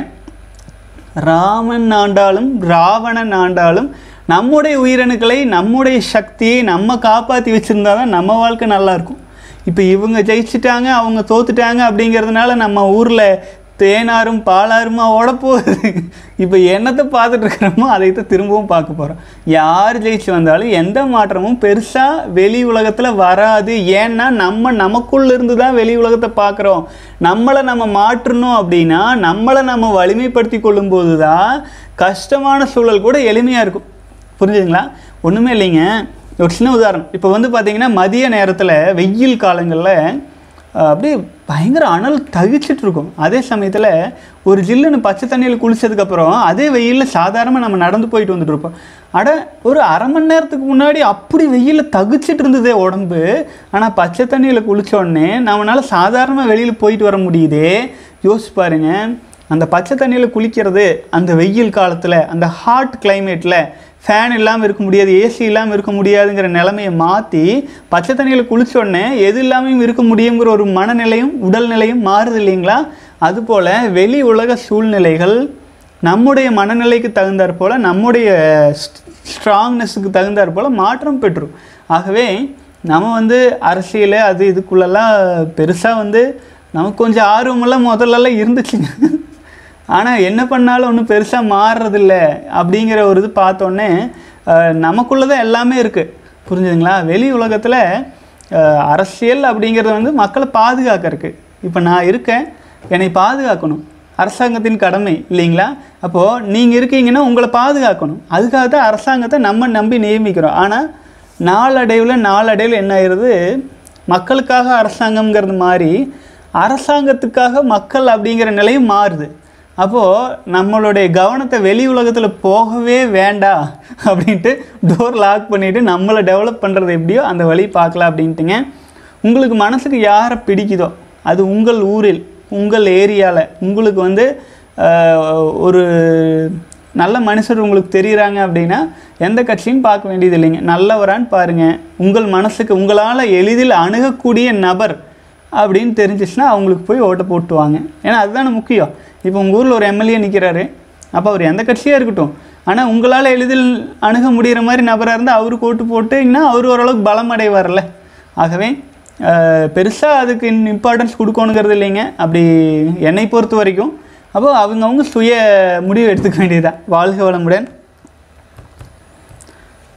ராமன் ஆண்டாலும் ராவணன் ஆண்டாலும் நம்முடைய உயிரணுக்களை நம்முடைய சக்தியை நம்ம காப்பாற்றி வச்சுருந்தா தான் நம்ம வாழ்க்கை நல்லா இருக்கும் இப்போ இவங்க ஜெயிச்சிட்டாங்க அவங்க தோத்துட்டாங்க அப்படிங்கிறதுனால நம்ம ஊரில் தேனாரும் பாலாருமா ஓட போகுது இப்போ என்னத்தை பார்த்துட்டு இருக்கிறோமோ அதை தான் திரும்பவும் பார்க்க போகிறோம் யார் ஜெயிச்சு வந்தாலும் எந்த மாற்றமும் பெருசாக வெளி உலகத்தில் வராது ஏன்னா நம்ம நமக்குள்ள இருந்து தான் வெளி உலகத்தை பார்க்குறோம் நம்மளை நம்ம மாற்றணும் அப்படின்னா நம்மளை நம்ம வலிமைப்படுத்தி கொள்ளும்போது தான் கஷ்டமான சூழல் கூட எளிமையாக இருக்கும் புரிஞ்சுதுங்களா ஒன்றுமே இல்லைங்க ஒரு சின்ன உதாரணம் இப்போ வந்து பார்த்தீங்கன்னா மதிய நேரத்தில் வெயில் காலங்களில் அஹ், அப்படியே பயங்கர அனல் தகிச்சிட்டு இருக்கும் அதே சமயத்தில் ஒரு ஜில்லுன்னு பச்சை தண்ணியில் குளிச்சதுக்கப்புறம் அதே வெயிலில் சாதாரணமாக நம்ம நடந்து போயிட்டு வந்துட்டு இருப்போம் அட ஒரு அரை மணி நேரத்துக்கு முன்னாடி அப்படி வெயிலில் தகிச்சிட்டு இருந்ததே உடம்பு ஆனால் பச்சை தண்ணியில் குளிச்ச உடனே நம்மளால சாதாரணமாக வெளியில் போயிட்டு வர முடியுதே யோசிச்சு பாருங்க அந்த பச்சை தண்ணியில் குளிக்கிறது அந்த வெயில் காலத்தில் அந்த ஹாட் கிளைமேட்டில் ஃபேன் இல்லாமல் இருக்க முடியாது ஏசி இல்லாமல் இருக்க முடியாதுங்கிற நிலைமையை மாற்றி பச்சை தண்ணியில் குளிச்ச உடனே எது இல்லாமையும் இருக்க முடியுங்கிற ஒரு மனநிலையும் உடல்நிலையும் மாறுது இல்லைங்களா அதுபோல் வெளி உலக சூழ்நிலைகள் நம்முடைய மனநிலைக்கு தகுந்தாற் போல் நம்முடைய ஸ்ட்ராங்னஸுக்கு தகுந்தாற் போல் மாற்றம் பெற்றும் ஆகவே நம்ம வந்து அரசியல் அது இதுக்குள்ளெல்லாம் பெருசாக வந்து நமக்கு கொஞ்சம் ஆர்வமெல்லாம் முதல்லலாம் இருந்துச்சுங்க ஆனால் என்ன பண்ணாலும் ஒன்றும் பெருசாக மாறுறதில்ல அப்படிங்கிற ஒரு இது பார்த்தோன்னே நமக்குள்ளே தான் எல்லாமே இருக்குது புரிஞ்சுதுங்களா வெளி உலகத்தில் அரசியல் அப்படிங்கிறது வந்து மக்களை பாதுகாக்கறதுக்கு இப்போ நான் இருக்கேன் என்னை பாதுகாக்கணும் அரசாங்கத்தின் கடமை இல்லைங்களா அப்போது நீங்கள் இருக்கீங்கன்னா உங்களை பாதுகாக்கணும் அதுக்காக தான் அரசாங்கத்தை நம்ம நம்பி நியமிக்கிறோம் ஆனால் நாளடைவில் நாளடைவில் என்ன ஆயிடுது மக்களுக்காக அரசாங்கம்ங்கிறது மாதிரி அரசாங்கத்துக்காக மக்கள் அப்படிங்கிற நிலையும் மாறுது அப்போது நம்மளுடைய கவனத்தை வெளி உலகத்தில் போகவே வேண்டாம் அப்படின்ட்டு டோர் லாக் பண்ணிவிட்டு நம்மளை டெவலப் பண்ணுறது எப்படியோ அந்த வழி பார்க்கலாம் அப்படின்ட்டுங்க உங்களுக்கு மனசுக்கு யாரை பிடிக்குதோ அது உங்கள் ஊரில் உங்கள் ஏரியாவில் உங்களுக்கு வந்து ஆஹ், ஒரு நல்ல மனுஷர் உங்களுக்கு தெரியுறாங்க அப்படின்னா எந்த கட்சியும் பார்க்க வேண்டியது இல்லைங்க நல்லவரான்னு பாருங்கள் உங்கள் மனசுக்கு உங்களால் எளிதில் அணுகக்கூடிய நபர் அப்படின்னு தெரிஞ்சிச்சுன்னா அவங்களுக்கு போய் ஓட்டை போட்டு வாங்க ஏன்னா அதுதானே முக்கியம் இப்போ உங்கள் ஊரில் ஒரு எம்எல்ஏ நிற்கிறாரு அப்போ அவர் எந்த கட்சியாக இருக்கட்டும் ஆனால் உங்களால் எளிதில் அணுக முடிகிற மாதிரி நபராக இருந்தால் அவருக்கு ஓட்டு போட்டிங்கன்னா அவர் ஓரளவுக்கு பலம் அடைவார்ல ஆகவே பெருசாக அதுக்கு இம்பார்ட்டன்ஸ் கொடுக்கணுங்கிறது இல்லைங்க அப்படி என்னை பொறுத்த வரைக்கும் அப்போ அவங்கவுங்க சுய முடிவு எடுத்துக்க வேண்டியதுதான் வாழ்க வளமுடன்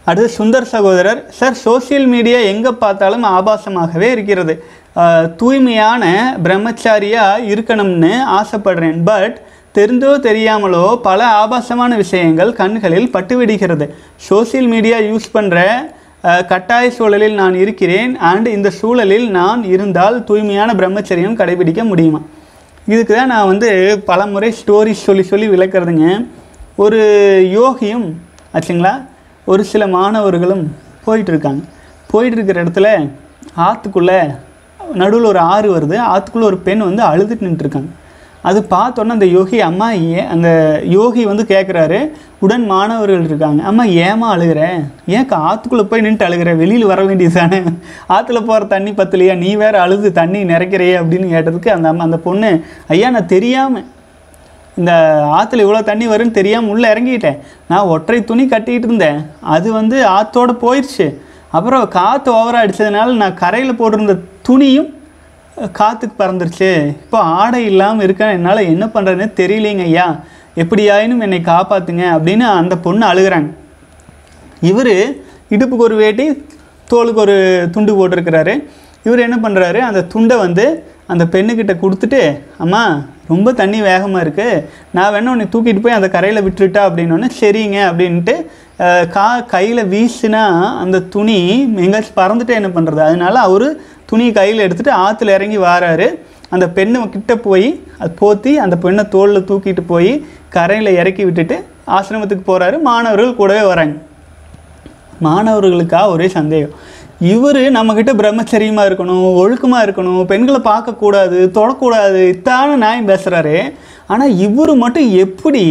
அடுத்து சுந்தர் சகோதரர் சார் சோஷியல் மீடியா எங்கே பார்த்தாலும் ஆபாசமாகவே இருக்கிறது அஹ், தூய்மையான பிரம்மச்சாரியாக இருக்கணும்னு ஆசைப்படுறேன் பட் தெரிந்தோ தெரியாமலோ பல ஆபாசமான விஷயங்கள் கண்களில் பட்டுவிடுகிறது சோஷியல் மீடியா யூஸ் பண்ணுற கட்டாய சூழலில் நான் இருக்கிறேன் அண்ட் இந்த சூழலில் நான் இருந்தால் தூய்மையான பிரம்மச்சரியம் கடைபிடிக்க முடியுமா இதுக்கு தான் நான் வந்து பல முறை ஸ்டோரிஸ் சொல்லி சொல்லி விளக்குறதுங்க ஒரு யோகியும் ஆச்சுங்களா ஒரு சில மாணவர்களும் போயிட்டு இருக்காங்க போயிட்டு இருக்கிற இடத்துல ஆற்றுக்குள்ளே நடுவில் ஒரு ஆறு வருது ஆற்றுக்குள்ளே ஒரு பெண் வந்து அழுதுட்டு நின்றுருக்காங்க அது பார்த்தோன்னே அந்த யோகி அம்மா ஏன் அந்த யோகி வந்து கேட்குறாரு உடன் மாணவர்கள் இருக்காங்க அம்மா ஏமா அழுகிற ஏன் ஆற்றுக்குள்ளே போய் நின்றுட்டு அழுகிற வெளியில் வர வேண்டியது தானே ஆற்றுல போகிற தண்ணி பத்தலையா நீ வேற அழுது தண்ணி நிறைக்கிறையே அப்படின்னு கேட்டதுக்கு அந்த அம்மா அந்த பொண்ணு ஐயா நான் தெரியாமல் இந்த ஆற்றுல இவ்வளோ தண்ணி வரும்னு தெரியாமல் உள்ளே இறங்கிட்டேன் நான் ஒற்றை துணி கட்டிக்கிட்டு இருந்தேன் அது வந்து ஆற்றோட போயிடுச்சு அப்புறம் காற்று ஓவராக அடித்ததுனால நான் கரையில் போட்டிருந்த துணியும் அஹ், காற்றுக்கு பறந்துருச்சு இப்போ ஆடை இல்லாமல் இருக்கேன் என்னால் என்ன பண்ணுறதுன்னு தெரியலைங்க ஐயா எப்படியாயினும் என்னை காப்பாற்றுங்க அப்படின்னு அந்த பொண்ணு அழுகுறாங்க இவர் இடுப்புக்கு ஒரு வேட்டி தோலுக்கு ஒரு துண்டு போட்டிருக்கிறாரு இவர் என்ன பண்ணுறாரு அந்த துண்டை வந்து அந்த பெண்ணுக்கிட்ட கொடுத்துட்டு அம்மா ரொம்ப தண்ணி வேகமாக இருக்குது நான் வேணா உன்னை தூக்கிட்டு போய் அந்த கரையில் விட்டுட்டா அப்படின்னோடனே சரிங்க அப்படின்ட்டு அஹ், கா கையில் வீசினா அந்த துணி எங்கேயாச்சும் பறந்துட்டு என்ன பண்ணுறது அதனால அவர் துணியை கையில் எடுத்துகிட்டு ஆற்றுல இறங்கி வாராரு அந்த பெண்ணு கிட்ட போய் அது போத்தி அந்த பெண்ணை தோளில் தூக்கிட்டு போய் கரையில் இறக்கி விட்டுட்டு ஆசிரமத்துக்கு போகிறாரு மாணவர்கள் கூடவே வராங்க மாணவர்களுக்கா ஒரே சந்தேகம் இவர் நம்மக்கிட்ட பிரம்மச்சரியமாக இருக்கணும் ஒழுக்கமாக இருக்கணும் பெண்களை பார்க்கக்கூடாது தொடக்கூடாது இத்தான நியாயம் பேசுகிறாரு ஆனால் இவர் மட்டும் எப்படி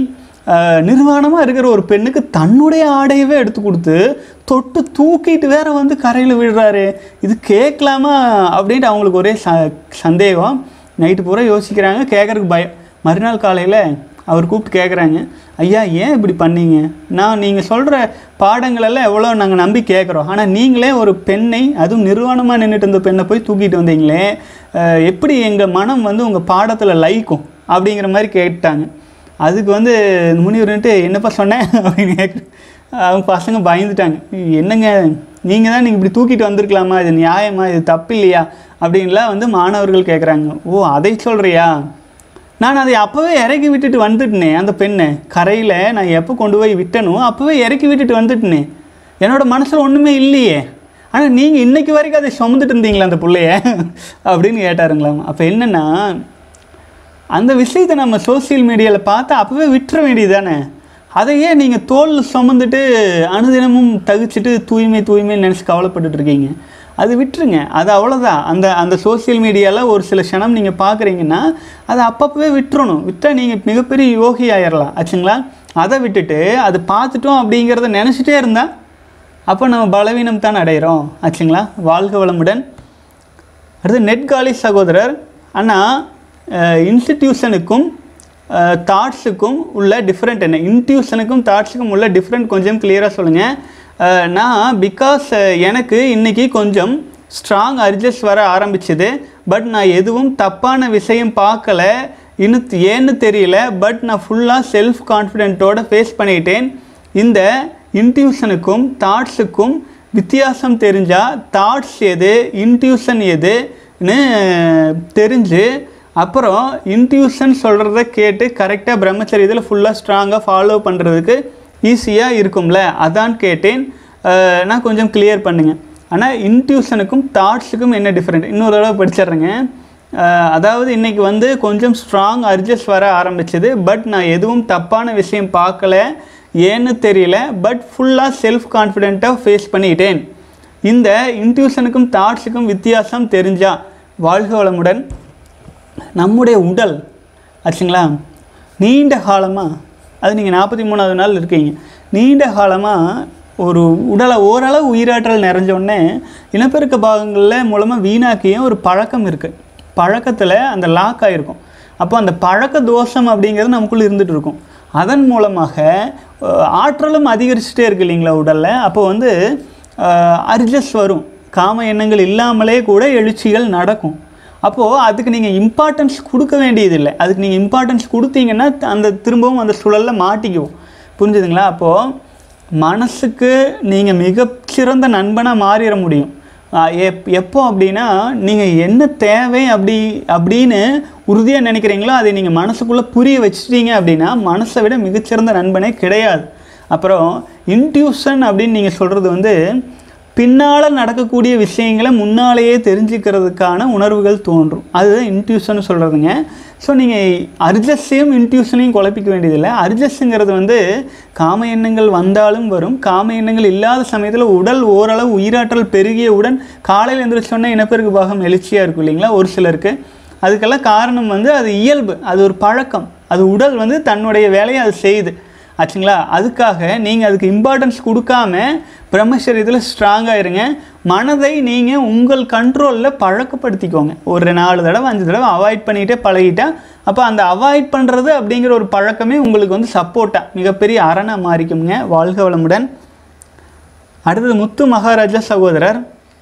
நிர்வாணமாக இருக்கிற ஒரு பெண்ணுக்கு தன்னுடைய ஆடையவே எடுத்து கொடுத்து தொட்டு தூக்கிட்டு வேற வந்து கரையில் விடுறாரு இது கேட்கலாமா அப்படின்ட்டு அவங்களுக்கு ஒரே ச சந்தேகம் நைட்டு பூரா யோசிக்கிறாங்க கேட்குறதுக்கு பயம் மறுநாள் காலையில் அவர் கூப்பிட்டு கேட்குறாங்க ஐயா ஏன் இப்படி பண்ணீங்க நான் நீங்கள் சொல்கிற பாடங்களெல்லாம் எவ்வளோ நாங்கள் நம்பி கேட்குறோம் ஆனால் நீங்களே ஒரு பெண்ணை அதுவும் நிர்வாணமாக நின்றுட்டு இருந்த பெண்ணை போய் தூக்கிட்டு வந்தீங்களே அஹ், எப்படி எங்கள் மனம் வந்து உங்கள் பாடத்தில் லைக்கும் அப்படிங்கிற மாதிரி கேட்டாங்க அதுக்கு வந்து முனிவர்ன்ட்டு என்னப்பா சொன்னேன் அப்படின்னு கேட்கு அவங்க பசங்க பயந்துட்டாங்க என்னங்க நீங்கள் தான் நீங்கள் இப்படி தூக்கிட்டு வந்திருக்கலாமா இது நியாயமா இது தப்பு இல்லையா அப்படின்லாம் வந்து மாணவர்கள் கேட்குறாங்க ஓ அதை சொல்கிறியா நான் அதை அப்போவே இறக்கி விட்டுட்டு வந்துட்டேனே அந்த பெண்ணை கரையில் நான் எப்போ கொண்டு போய் விட்டனோ அப்போவே இறக்கி விட்டுட்டு வந்துட்டேனே என்னோட மனசில் ஒன்றுமே இல்லையே ஆனால் நீங்கள் இன்னைக்கு வரைக்கும் அதை சுமந்துட்டு இருந்தீங்களா அந்த பிள்ளைய அப்படின்னு கேட்டாருங்களாம் அப்போ என்னென்னா அந்த விஷயத்தை நம்ம சோஷியல் மீடியாவில் பார்த்து அப்போவே விட்டுற வேண்டியது தானே அதையே நீங்கள் தோல் சுமந்துட்டு அனுதினமும் தகுச்சிட்டு தூய்மை தூய்மைன்னு நினச்சி கவலைப்பட்டுட்டு இருக்கீங்க அது விட்டுருங்க அது அவ்வளோதான் அந்த அந்த சோஷியல் மீடியாவில் ஒரு சில க்ஷணம் நீங்கள் பார்க்குறீங்கன்னா அதை அப்பப்பவே விட்டுறணும் விட்டால் நீங்கள் மிகப்பெரிய யோகி ஆயிடலாம் ஆச்சுங்களா அதை விட்டுட்டு அது பார்த்துட்டோம் அப்படிங்கிறத நினச்சிட்டே இருந்தால் அப்போ நம்ம பலவீனம் தான் அடைகிறோம் ஆச்சுங்களா வாழ்க வளமுடன் அடுத்து நெட்காலி சகோதரர் அண்ணா இன்ஸ்டிடியூஷனுக்கும் தாட்ஸுக்கும் உள்ள டிஃப்ரெண்ட் என்ன இன்ட்யூஷனுக்கும் தாட்ஸுக்கும் உள்ள டிஃப்ரெண்ட் கொஞ்சம் கிளியராக சொல்லுங்கள் நான் பிகாஸ் எனக்கு இன்றைக்கி கொஞ்சம் ஸ்ட்ராங் அர்ஜஸ் வர ஆரம்பிச்சது பட் நான் எதுவும் தப்பான விஷயம் பார்க்கல இன்னும் ஏன்னு தெரியல பட் நான் ஃபுல்லாக செல்ஃப் கான்ஃபிடென்ட்டோட ஃபேஸ் பண்ணிட்டேன் இந்த இன்ட்யூஷனுக்கும் தாட்ஸுக்கும் வித்தியாசம் தெரிஞ்சால் தாட்ஸ் எது இன்ட்யூஷன் எதுன்னு தெரிஞ்சு அப்புறம் இன்ட்யூஷன் சொல்கிறத கேட்டு கரெக்டாக பிரம்மச்சரியத்தில் ஃபுல்லாக ஸ்ட்ராங்காக ஃபாலோ பண்ணுறதுக்கு ஈஸியாக இருக்கும்ல அதான் கேட்டேன் அஹ், நான் கொஞ்சம் கிளியர் பண்ணுங்க ஆனால் இன்ட்யூஷனுக்கும் தாட்ஸுக்கும் என்ன டிஃப்ரெண்ட் இன்னொரு தடவை படிச்சிடுறேங்க அஹ், அதாவது இன்னைக்கு வந்து கொஞ்சம் ஸ்ட்ராங் அர்ஜஸ் வர ஆரம்பிச்சது பட் நான் எதுவும் தப்பான விஷயம் பார்க்கல ஏன்னு தெரியல பட் ஃபுல்லாக செல்ஃப் கான்ஃபிடென்ட்டாக ஃபேஸ் பண்ணிட்டேன் இந்த இன்ட்யூஷனுக்கும் தாட்ஸுக்கும் வித்தியாசம் தெரிஞ்சா வாழ்க வளமுடன் நம்முடைய உடல் ஆச்சுங்களா நீண்ட காலமாக அது நீங்கள் நாற்பத்தி மூணாவது நாள் இருக்கீங்க நீண்ட காலமாக ஒரு உடலை ஓரளவு உயிராற்றல் நிறைஞ்சோடனே இனப்பெருக்க பாகங்களில் மூலமாக வீணாக்கிய ஒரு பழக்கம் இருக்குது பழக்கத்தில் அந்த லாக் ஆகிருக்கும் அப்போ அந்த பழக்க தோஷம் அப்படிங்கிறது நமக்குள்ளே இருந்துகிட்டு இருக்கும் அதன் மூலமாக அஹ், ஆற்றலும் அதிகரிச்சுட்டே இருக்கு இல்லைங்களா உடலில் அப்போ வந்து அர்ஜஸ் வரும் காம எண்ணங்கள் இல்லாமலே கூட எழுச்சிகள் நடக்கும் அப்போது அதுக்கு நீங்கள் இம்பார்ட்டன்ஸ் கொடுக்க வேண்டியதில்லை அதுக்கு நீங்கள் இம்பார்ட்டன்ஸ் கொடுத்தீங்கன்னா அந்த திரும்பவும் அந்த சுழலில் மாட்டிக்குவோம் புரிஞ்சுதுங்களா அப்போது மனசுக்கு நீங்கள் மிகச்சிறந்த நண்பனாக மாறிட முடியும் ஆஹ் எப் எப்போ அப்படின்னா நீங்கள் என்ன தேவை அப்படி அப்படின்னு உறுதியாக நினைக்கிறீங்களோ அதை நீங்கள் மனசுக்குள்ளே புரிய வச்சிட்டீங்க அப்படின்னா மனசை விட மிகச்சிறந்த நண்பனே கிடையாது அப்புறம் இன்ட்யூஷன் அப்படின்னு நீங்கள் சொல்கிறது வந்து பின்னால் நடக்கக்கூடிய விஷயங்களை முன்னாலேயே தெரிஞ்சுக்கிறதுக்கான உணர்வுகள் தோன்றும் அதுதான் இன்ட்யூஷன் சொல்கிறதுங்க ஸோ நீங்கள் அர்ஜஸ்ஸையும் இன்ட்யூஷனையும் குழப்பிக்க வேண்டியதில்லை அர்ஜஸ்ஸுங்கிறது வந்து காம எண்ணங்கள் வந்தாலும் வரும் காம எண்ணங்கள் இல்லாத சமயத்தில் உடல் ஓரளவு உயிராற்றல் பெருகியவுடன் காலையில் எழுந்திரிச்சோன்னே இனப்பெருக்கு பாகம் எழுச்சியாக இருக்கும் இல்லைங்களா ஒரு சிலருக்கு அதுக்கெல்லாம் காரணம் வந்து அது இயல்பு அது ஒரு பழக்கம் அது உடல் வந்து தன்னுடைய வேலையை அது செய்யுது ஆச்சுங்களா அதுக்காக நீங்கள் அதுக்கு இம்பார்ட்டன்ஸ் கொடுக்காம பிரம்மச்சரியத்தில் ஸ்ட்ராங்காக இருங்க மனதை நீங்கள் உங்கள் கண்ட்ரோலில் பழக்கப்படுத்திக்கோங்க ஒரு நாலு தடவை அஞ்சு தடவை அவாய்ட் பண்ணிகிட்டே பழகிட்டா அப்போ அந்த அவாய்ட் பண்ணுறது அப்படிங்கிற ஒரு பழக்கமே உங்களுக்கு வந்து சப்போர்ட்டாக மிகப்பெரிய அரணாக மாறிக்குங்க வாழ்க வளமுடன் அடுத்தது முத்து மகாராஜா சகோதரர்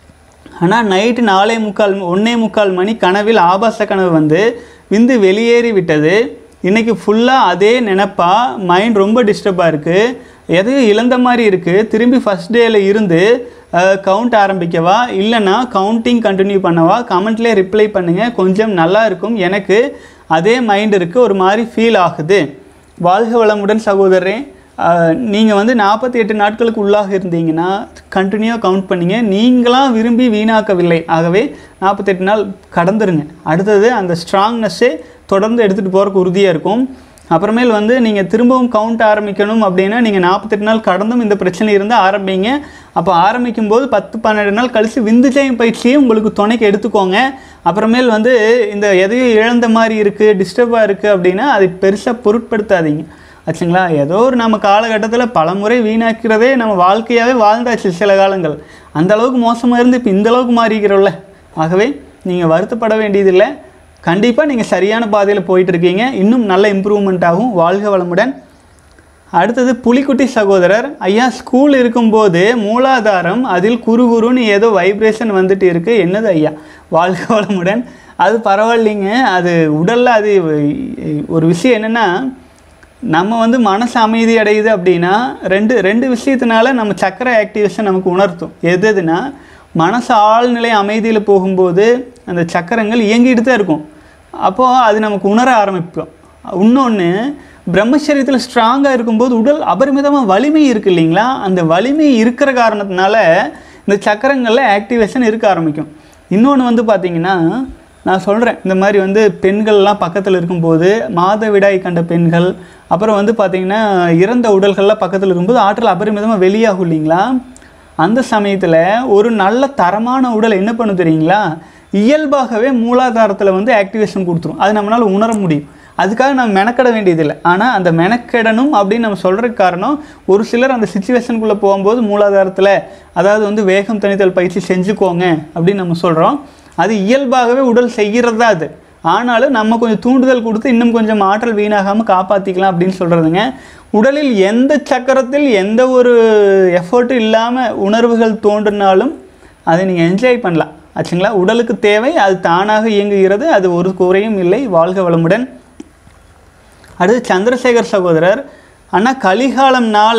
ஆனால் நைட்டு நாலே முக்கால் ஒன்னே முக்கால் மணி கனவில் ஆபாச கனவு வந்து விந்து வெளியேறி விட்டது இன்றைக்கி ஃபுல்லாக அதே நினப்பா மைண்ட் ரொம்ப டிஸ்டர்பாக இருக்குது எதையும் இழந்த மாதிரி இருக்குது திரும்பி ஃபஸ்ட் டேயில் இருந்து கவுண்ட் ஆரம்பிக்கவா இல்லைன்னா கவுண்டிங் கண்டினியூ பண்ணவா கமெண்ட்லேயே ரிப்ளை பண்ணுங்கள் கொஞ்சம் நல்லா இருக்கும் எனக்கு அதே மைண்ட் இருக்குது ஒரு மாதிரி ஃபீல் ஆகுது வாழ்க வளமுடன் சகோதரரே நீங்கள் வந்து நாற்பத்தி எட்டு நாட்களுக்கு உள்ளாக இருந்தீங்கன்னா கண்டினியூவாக கவுண்ட் பண்ணீங்க நீங்களாம் விரும்பி வீணாக்கவில்லை ஆகவே நாற்பத்தெட்டு நாள் கடந்துருங்க அடுத்தது அந்த ஸ்ட்ராங்னஸ்ஸே தொடர்ந்து எடுத்துகிட்டு போகிறக்கு உறுதியாக இருக்கும் அப்புறமேல் வந்து நீங்கள் திரும்பவும் கவுண்ட் ஆரம்பிக்கணும் அப்படின்னா நீங்கள் நாற்பத்தெட்டு நாள் கடந்தும் இந்த பிரச்சனை இருந்தால் ஆரம்பிங்க அப்போ ஆரம்பிக்கும் போது பத்து பன்னெண்டு நாள் கழித்து விந்துஜயம் பயிற்சியை உங்களுக்கு துணைக்கு எடுத்துக்கோங்க அப்புறமேல் வந்து இந்த எதையும் இழந்த மாதிரி இருக்குது டிஸ்டர்பாக இருக்குது அப்படின்னா அதை பெருசாக பொருட்படுத்தாதீங்க ஆச்சுங்களா ஏதோ ஒரு நம்ம காலகட்டத்தில் பல முறை வீணாக்கிறதே நம்ம வாழ்க்கையாகவே வாழ்ந்தாச்சு சில காலங்கள் அந்த அளவுக்கு மோசமாக இருந்து இப்போ இந்த அளவுக்கு மாறிக்கிறோம்ல ஆகவே நீங்கள் வருத்தப்பட வேண்டியதில்லை கண்டிப்பாக நீங்கள் சரியான பாதையில் போயிட்டு இருக்கீங்க இன்னும் நல்ல இம்ப்ரூவ்மெண்ட் ஆகும் வாழ்க வளமுடன் அடுத்தது புலிக்குட்டி சகோதரர் ஐயா ஸ்கூல் இருக்கும்போது மூலாதாரம் அதில் குறு குருன்னு ஏதோ வைப்ரேஷன் வந்துட்டு இருக்கு என்னது ஐயா வாழ்க வளமுடன் அது பரவாயில்லைங்க அது உடலில் அது ஒரு விஷயம் என்னென்னா நம்ம வந்து மனசு அமைதி அடையுது அப்படின்னா ரெண்டு ரெண்டு விஷயத்தினால நம்ம சக்கரை ஆக்டிவேஷன் நமக்கு உணர்த்தும் எது எதுனா மனசு ஆழ்நிலை அமைதியில் போகும்போது அந்த சக்கரங்கள் இயங்கிட்டு தான் இருக்கும் அப்போது அது நமக்கு உணர ஆரம்பிப்போம் இன்னொன்று பிரம்மச்சரியத்தில் ஸ்ட்ராங்காக இருக்கும்போது உடல் அபரிமிதமாக வலிமை இருக்குது இல்லைங்களா அந்த வலிமை இருக்கிற காரணத்தினால இந்த சக்கரங்களில் ஆக்டிவேஷன் இருக்க ஆரம்பிக்கும் இன்னொன்று வந்து பார்த்திங்கன்னா நான் சொல்கிறேன் இந்த மாதிரி வந்து பெண்கள்லாம் பக்கத்தில் இருக்கும்போது மாதவிடாய் கண்ட பெண்கள் அப்புறம் வந்து பார்த்திங்கன்னா இறந்த உடல்கள்லாம் பக்கத்தில் இருக்கும்போது ஆற்றல் அபரிமிதமாக வெளியாகும் இல்லைங்களா அந்த சமயத்தில் ஒரு நல்ல தரமான உடல் என்ன பண்ணும் தெரியுங்களா இயல்பாகவே மூலாதாரத்தில் வந்து ஆக்டிவேஷன் கொடுத்துரும் அது நம்மளால் உணர முடியும் அதுக்காக நம்ம மெனக்கட வேண்டியதில்லை ஆனால் அந்த மெனக்கெடணும் அப்படின்னு நம்ம சொல்கிறதுக்கு காரணம் ஒரு சிலர் அந்த சுச்சுவேஷனுக்குள்ளே போகும்போது மூலாதாரத்தில் அதாவது வந்து வேகம் தனித்தல் பயிற்சி செஞ்சுக்கோங்க அப்படின்னு நம்ம சொல்கிறோம் அது இயல்பாகவே உடல் செய்கிறது தான் அது ஆனாலும் நம்ம கொஞ்சம் தூண்டுதல் கொடுத்து இன்னும் கொஞ்சம் ஆற்றல் வீணாகாமல் காப்பாற்றிக்கலாம் அப்படின்னு சொல்கிறதுங்க உடலில் எந்த சக்கரத்தில் எந்த ஒரு எஃபர்ட்டும் இல்லாமல் உணர்வுகள் தோன்றினாலும் அதை நீங்கள் என்ஜாய் பண்ணலாம் ஆச்சுங்களா உடலுக்கு தேவை அது தானாக இயங்குகிறது அது ஒரு குறையும் இல்லை வாழ்க வளமுடன் அடுத்து சந்திரசேகர் சகோதரர் ஆனால் கலிகாலம்னால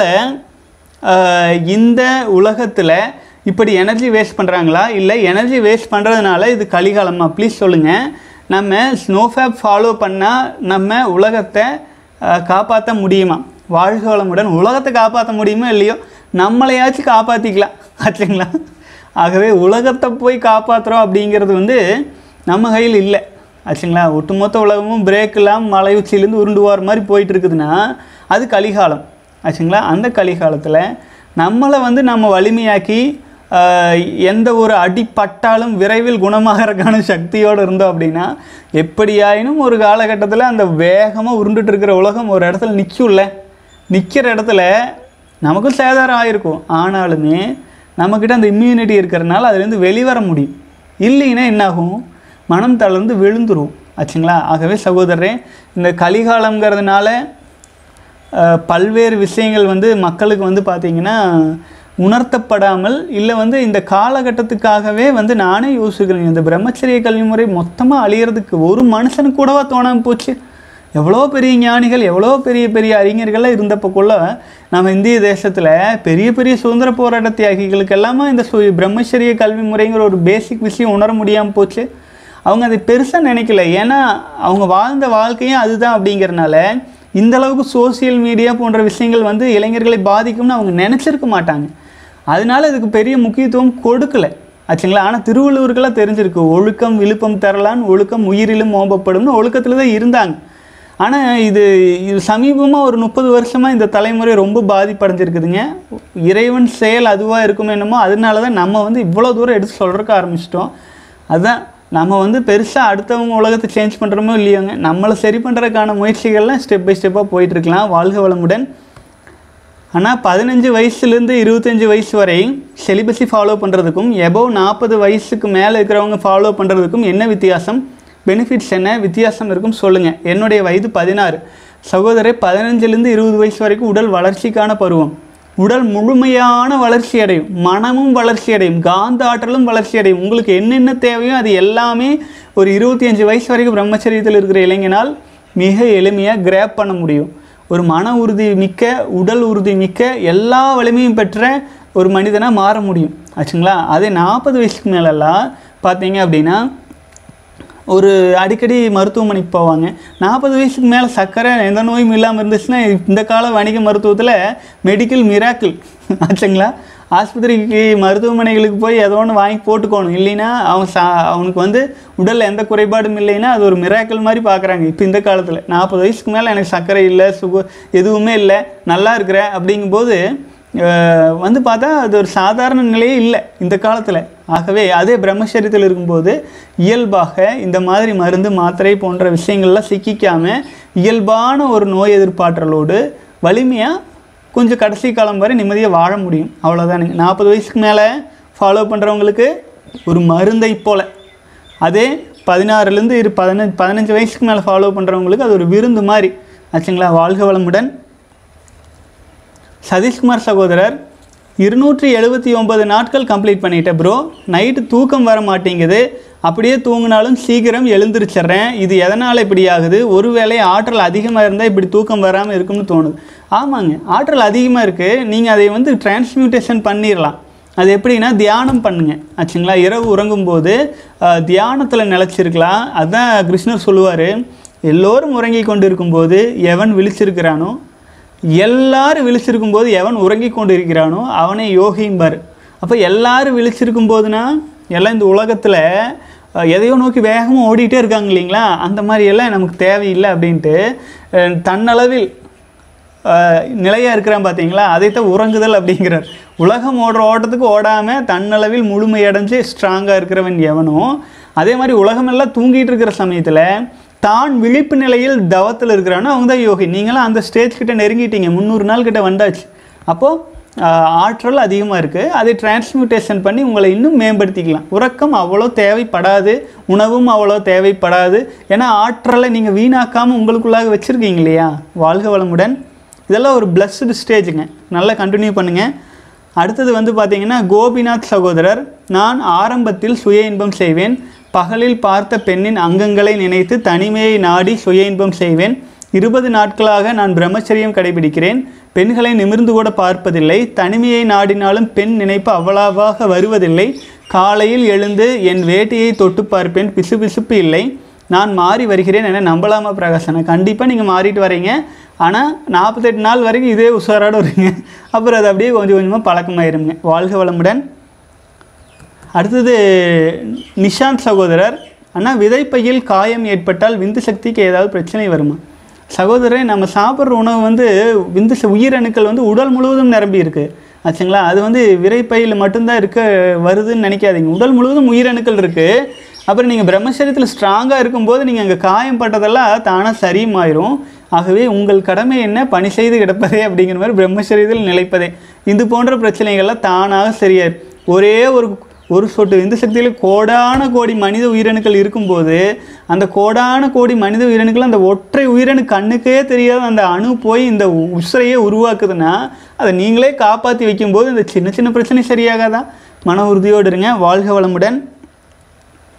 ஆஹ், இந்த உலகத்தில் இப்படி எனர்ஜி வேஸ்ட் பண்ணுறாங்களா இல்லை எனர்ஜி வேஸ்ட் பண்ணுறதுனால இது கலிகாலமா ப்ளீஸ் சொல்லுங்கள் நம்ம ஸ்னோஃபேப் ஃபாலோ பண்ணால் நம்ம உலகத்தை காப்பாற்ற முடியுமா வாழ்க வளமுடன் உலகத்தை காப்பாற்ற முடியுமோ இல்லையோ நம்மளையாச்சும் காப்பாற்றிக்கலாம் ஆச்சுங்களா ஆகவே உலகத்தை போய் காப்பாற்றுறோம் அப்படிங்கிறது வந்து நம்ம கையில் இல்லை ஆச்சுங்களா ஒட்டுமொத்த உலகமும் பிரேக் இல்லாமல் மலை உச்சியிலேருந்து உருண்டு போகிற மாதிரி போயிட்டு இருக்குதுன்னா அது கலிகாலம் ஆச்சுங்களா அந்த கலிகாலத்தில் நம்மளை வந்து நம்ம வலிமையாக்கி ஆஹ், எந்த ஒரு அடி பட்டாலும் விரைவில் குணமாகறதுக்கான சக்தியோடு இருந்தோம் அப்படின்னா எப்படியாயினும் ஒரு காலகட்டத்தில் அந்த வேகமாக உருண்டுட்டு இருக்கிற உலகம் ஒரு இடத்துல நிற்கும்ல நிற்கிற இடத்துல நமக்கும் சேதாரம் ஆயிருக்கும் ஆனாலுமே நம்மக்கிட்ட அந்த இம்யூனிட்டி இருக்கிறனால அதுலேருந்து வெளிவர முடியும் இல்லைன்னா என்னாகும் மனம் தளர்ந்து விழுந்துரும் ஆச்சுங்களா ஆகவே சகோதரரே இந்த கலிகாலங்கிறதுனால அஹ், பல்வேறு விஷயங்கள் வந்து மக்களுக்கு வந்து பார்த்திங்கன்னா உணர்த்தப்படாமல் இல்லை வந்து இந்த காலகட்டத்துக்காகவே வந்து நானே யோசிக்கிறேன் இந்த பிரம்மச்சரிய கல்வி முறை மொத்தமாக அழியிறதுக்கு ஒரு மனுஷனுக்கு கூடவா தோணாமல் போச்சு எவ்வளோ பெரிய ஞானிகள் எவ்வளோ பெரிய பெரிய அறிஞர்கள்லாம் இருந்தப்பக்குள்ள நம்ம இந்திய தேசத்தில் பெரிய பெரிய சுதந்திர போராட்ட தியாகிகளுக்கு எல்லாமே இந்த சு பிரம்மச்சரிய கல்வி முறைங்கிற ஒரு பேசிக் விஷயம் உணர முடியாமல் போச்சு அவங்க அதை பெருசாக நினைக்கல ஏன்னா அவங்க வாழ்ந்த வாழ்க்கையும் அதுதான் அப்படிங்கிறனால இந்த அளவுக்கு சோசியல் மீடியா போன்ற விஷயங்கள் வந்து இளைஞர்களை பாதிக்கும்னு அவங்க நினச்சிருக்க மாட்டாங்க அதனால இதுக்கு பெரிய முக்கியத்துவம் கொடுக்கல ஆச்சுங்களா ஆனால் திருவள்ளுவருக்கெல்லாம் தெரிஞ்சிருக்கு ஒழுக்கம் விழுப்பம் தரலான் ஒழுக்கம் உயிரிலும் ஓம்பப்படும்னு ஒழுக்கத்தில் தான் இருந்தாங்க ஆனால் இது இது சமீபமாக ஒரு முப்பது வருஷமாக இந்த தலைமுறை ரொம்ப பாதிப்படைஞ்சிருக்குதுங்க இறைவன் செயல் அதுவாக இருக்கும் என்னமோ அதனால தான் நம்ம வந்து இவ்வளோ தூரம் எடுத்து சொல்கிறக்க ஆரம்பிச்சிட்டோம் அதுதான் நம்ம வந்து பெருசாக அடுத்தவங்க உலகத்தை சேஞ்ச் பண்ணுறோமோ இல்லையோங்க நம்மளை சரி பண்ணுறதுக்கான முயற்சிகள்லாம் ஸ்டெப் பை ஸ்டெப்பாக போயிட்டுருக்கலாம் வாழ்க வளமுடன் ஆனால் பதினஞ்சு வயசுலேருந்து இருபத்தஞ்சி வயசு வரை செலிபஸி ஃபாலோ பண்ணுறதுக்கும் எபோவ் நாற்பது வயசுக்கு மேலே இருக்கிறவங்க ஃபாலோ பண்ணுறதுக்கும் என்ன வித்தியாசம் பெனிஃபிட்ஸ் என்ன வித்தியாசம் இருக்கும் சொல்லுங்கள் என்னுடைய வயது பதினாறு சகோதரர் பதினஞ்சுலேருந்து இருபது வயசு வரைக்கும் உடல் வளர்ச்சிக்கான பருவம் உடல் முழுமையான வளர்ச்சி அடையும் மனமும் வளர்ச்சி அடையும் காந்த ஆற்றலும் வளர்ச்சி அடையும் உங்களுக்கு என்னென்ன தேவையோ அது எல்லாமே ஒரு இருபத்தி அஞ்சு வயசு வரைக்கும் பிரம்மச்சரியத்தில் இருக்கிற இளைஞனால் மிக எளிமையாக கிராப் பண்ண முடியும் ஒரு மன உறுதி மிக்க உடல் உறுதி மிக்க எல்லா வலிமையும் பெற்ற ஒரு மனிதனாக மாற முடியும் ஆச்சுங்களா அதே நாற்பது வயசுக்கு மேலெல்லாம் பார்த்தீங்க அப்படின்னா ஒரு அடிக்கடி மருத்துவமனைக்கு போவாங்க நாற்பது வயசுக்கு மேலே சர்க்கரை எந்த நோயும் இல்லாமல் இருந்துச்சுன்னா இந்த கால வணிக மருத்துவத்தில் மெடிக்கல் மிராக்கிள் ஆச்சுங்களா ஆஸ்பத்திரிக்கு மருத்துவமனைகளுக்கு போய் ஏதோ ஒன்று வாங்கி போட்டுக்கணும் இல்லைன்னா அவன் சா அவனுக்கு வந்து உடலில் எந்த குறைபாடும் இல்லைன்னா அது ஒரு மிராக்கிள் மாதிரி பார்க்குறாங்க இப்போ இந்த காலத்தில் நாற்பது வயசுக்கு மேலே எனக்கு சர்க்கரை இல்லை சுகர் எதுவுமே இல்லை நல்லா இருக்கிறேன் அப்படிங்கும்போது அஹ், வந்து பார்த்தா அது ஒரு சாதாரண நிலையே இல்லை இந்த காலத்தில் ஆகவே அதே பிரம்மச்சரியத்தில் இருக்கும்போது இயல்பாக இந்த மாதிரி மருந்து மாத்திரை போன்ற விஷயங்கள்லாம் சிக்கிக்காம இயல்பான ஒரு நோய் எதிர்ப்பாற்றலோடு வலிமையாக கொஞ்சம் கடைசி காலம் வரை நிம்மதியாக வாழ முடியும் அவ்வளோதானுங்க நாற்பது வயசுக்கு மேலே ஃபாலோ பண்ணுறவங்களுக்கு ஒரு மருந்தை போல அதே பதினாறுலேருந்து இரு பதினஞ்சு பதினஞ்சு வயசுக்கு மேலே ஃபாலோ பண்ணுறவங்களுக்கு அது ஒரு விருந்து மாதிரி ஆச்சுங்களா வாழ்க வளமுடன் சதீஷ்குமார் சகோதரர் இருநூற்றி எழுபத்தி ஒன்பது நாட்கள் கம்ப்ளீட் பண்ணிட்டேன் ப்ரோ நைட்டு தூக்கம் வர மாட்டேங்குது அப்படியே தூங்கினாலும் சீக்கிரம் எழுந்திரிச்சிட்றேன் இது எதனால் இப்படி ஆகுது ஒருவேளை ஆற்றல் அதிகமாக இருந்தால் இப்படி தூக்கம் வராமல் இருக்கும்னு தோணுது ஆமாங்க ஆற்றல் அதிகமாக இருக்குது நீங்கள் அதை வந்து டிரான்ஸ்மியூட்டேஷன் பண்ணிடலாம் அது எப்படின்னா தியானம் பண்ணுங்க ஆச்சுங்களா இரவு உறங்கும்போது தியானத்தில் நிலச்சிருக்கலாம் அதான் கிருஷ்ணர் சொல்லுவார் எல்லோரும் உறங்கி கொண்டு இருக்கும்போது எவன் விழிச்சிருக்கிறானோ எல்லாரும் விழிச்சிருக்கும் போது எவன் உறங்கி கொண்டு இருக்கிறானோ அவனை யோகிம்பார் அப்போ எல்லாரும் விழிச்சிருக்கும் போதுனா எல்லாம் இந்த உலகத்தில் அஹ், எதையோ நோக்கி வேகமாக ஓடிட்டே இருக்காங்க இல்லைங்களா அந்த மாதிரி எல்லாம் நமக்கு தேவையில்லை அப்படின்ட்டு அஹ், தன்னளவில் நிலையாக இருக்கிறான் பார்த்தீங்களா அதைத்தான் உறங்குதல் அப்படிங்கிறார் உலகம் ஓடுற ஓட்டத்துக்கு ஓடாமல் தன்னளவில் முழுமையடைஞ்சு ஸ்ட்ராங்காக இருக்கிறவன் எவனோ அதே மாதிரி உலகமெல்லாம் தூங்கிட்டு இருக்கிற சமயத்தில் தான் விழிப்பு நிலையில் தவத்தில் இருக்கிறானோ அவங்க தான் யோகி நீங்களாம் அந்த ஸ்டேஜ் கிட்ட நெருங்கிட்டீங்க முந்நூறு நாள் கிட்ட வந்தாச்சு அப்போது ஆற்றல் அதிகமாக இருக்குது அதை டிரான்ஸ்மியூட்டேஷன் பண்ணி உங்களை இன்னும் மேம்படுத்திக்கலாம் உறக்கம் அவ்வளோ தேவைப்படாது உணவும் அவ்வளோ தேவைப்படாது ஏன்னா ஆற்றலை நீங்கள் வீணாக்காமல் உங்களுக்குள்ளாக வச்சுருக்கீங்க இல்லையா வாழ்க வளமுடன் இதெல்லாம் ஒரு பிளஸ்டு ஸ்டேஜுங்க நல்லா கண்டினியூ பண்ணுங்கள் அடுத்தது வந்து பார்த்தீங்கன்னா கோபிநாத் சகோதரர் நான் ஆரம்பத்தில் சுய இன்பம் செய்வேன் பகலில் பார்த்த பெண்ணின் அங்கங்களை நினைத்து தனிமையை நாடி சுய இன்பம் செய்வேன் இருபது நாட்களாக நான் பிரம்மச்சரியம் கடைபிடிக்கிறேன் பெண்களை நிமிர்ந்து கூட பார்ப்பதில்லை தனிமையை நாடினாலும் பெண் நினைப்பு அவ்வளவாக வருவதில்லை காலையில் எழுந்து என் வேட்டியை தொட்டு பார்ப்பேன் பிசுபிசுப்பு இல்லை நான் மாறி வருகிறேன் என நம்பலாமா பிரகாசனா கண்டிப்பாக நீங்கள் மாறிட்டு வரீங்க ஆனால் நாற்பத்தெட்டு நாள் வரைக்கும் இதே உஷாரோடு வருங்க அப்புறம் அது அப்படியே கொஞ்சம் கொஞ்சமாக பழக்கமாயிருங்க வாழ்க வளமுடன் அடுத்தது நிஷாந்த் சகோதரர் அண்ணா விதைப்பையில் காயம் ஏற்பட்டால் விந்து சக்திக்கு ஏதாவது பிரச்சனை வருமா சகோதரரே நம்ம சாப்பிட்ற உணவு வந்து விந்து ச- உயிரணுக்கள் வந்து உடல் முழுவதும் நிரம்பி இருக்கு ஆச்சுங்களா அது வந்து விரைப்பையில் மட்டும்தான் இருக்க வருதுன்னு நினைக்காதீங்க உடல் முழுவதும் உயிரணுக்கள் இருக்குது அப்புறம் நீங்கள் பிரம்மச்சரியத்தில் ஸ்ட்ராங்காக இருக்கும்போது நீங்கள் அங்கே காயம் பட்டதெல்லாம் தானாக சரியுமாயிரும் ஆகவே உங்கள் கடமை என்ன பணி செய்து கிடப்பதே அப்படிங்கிற மாதிரி பிரம்மச்சரியத்தில் நிலைப்பதே இது போன்ற பிரச்சனைகள்லாம் தானாக சரியாயிரும் ஒரே ஒரு ஒரு சொட்டு விந்து சக்தியில் கோடான கோடி மனித உயிரணுக்கள் இருக்கும்போது அந்த கோடான கோடி மனித உயிரணுக்கள் அந்த ஒற்றை உயிரணு கண்ணுக்கே தெரியாத அந்த அணு போய் இந்த உசுரையே உருவாக்குதுன்னா அதை நீங்களே காப்பாற்றி வைக்கும்போது இந்த சின்ன சின்ன பிரச்சனை சரியாகாதா மன உறுதியோடு இருங்க வாழ்க வளமுடன்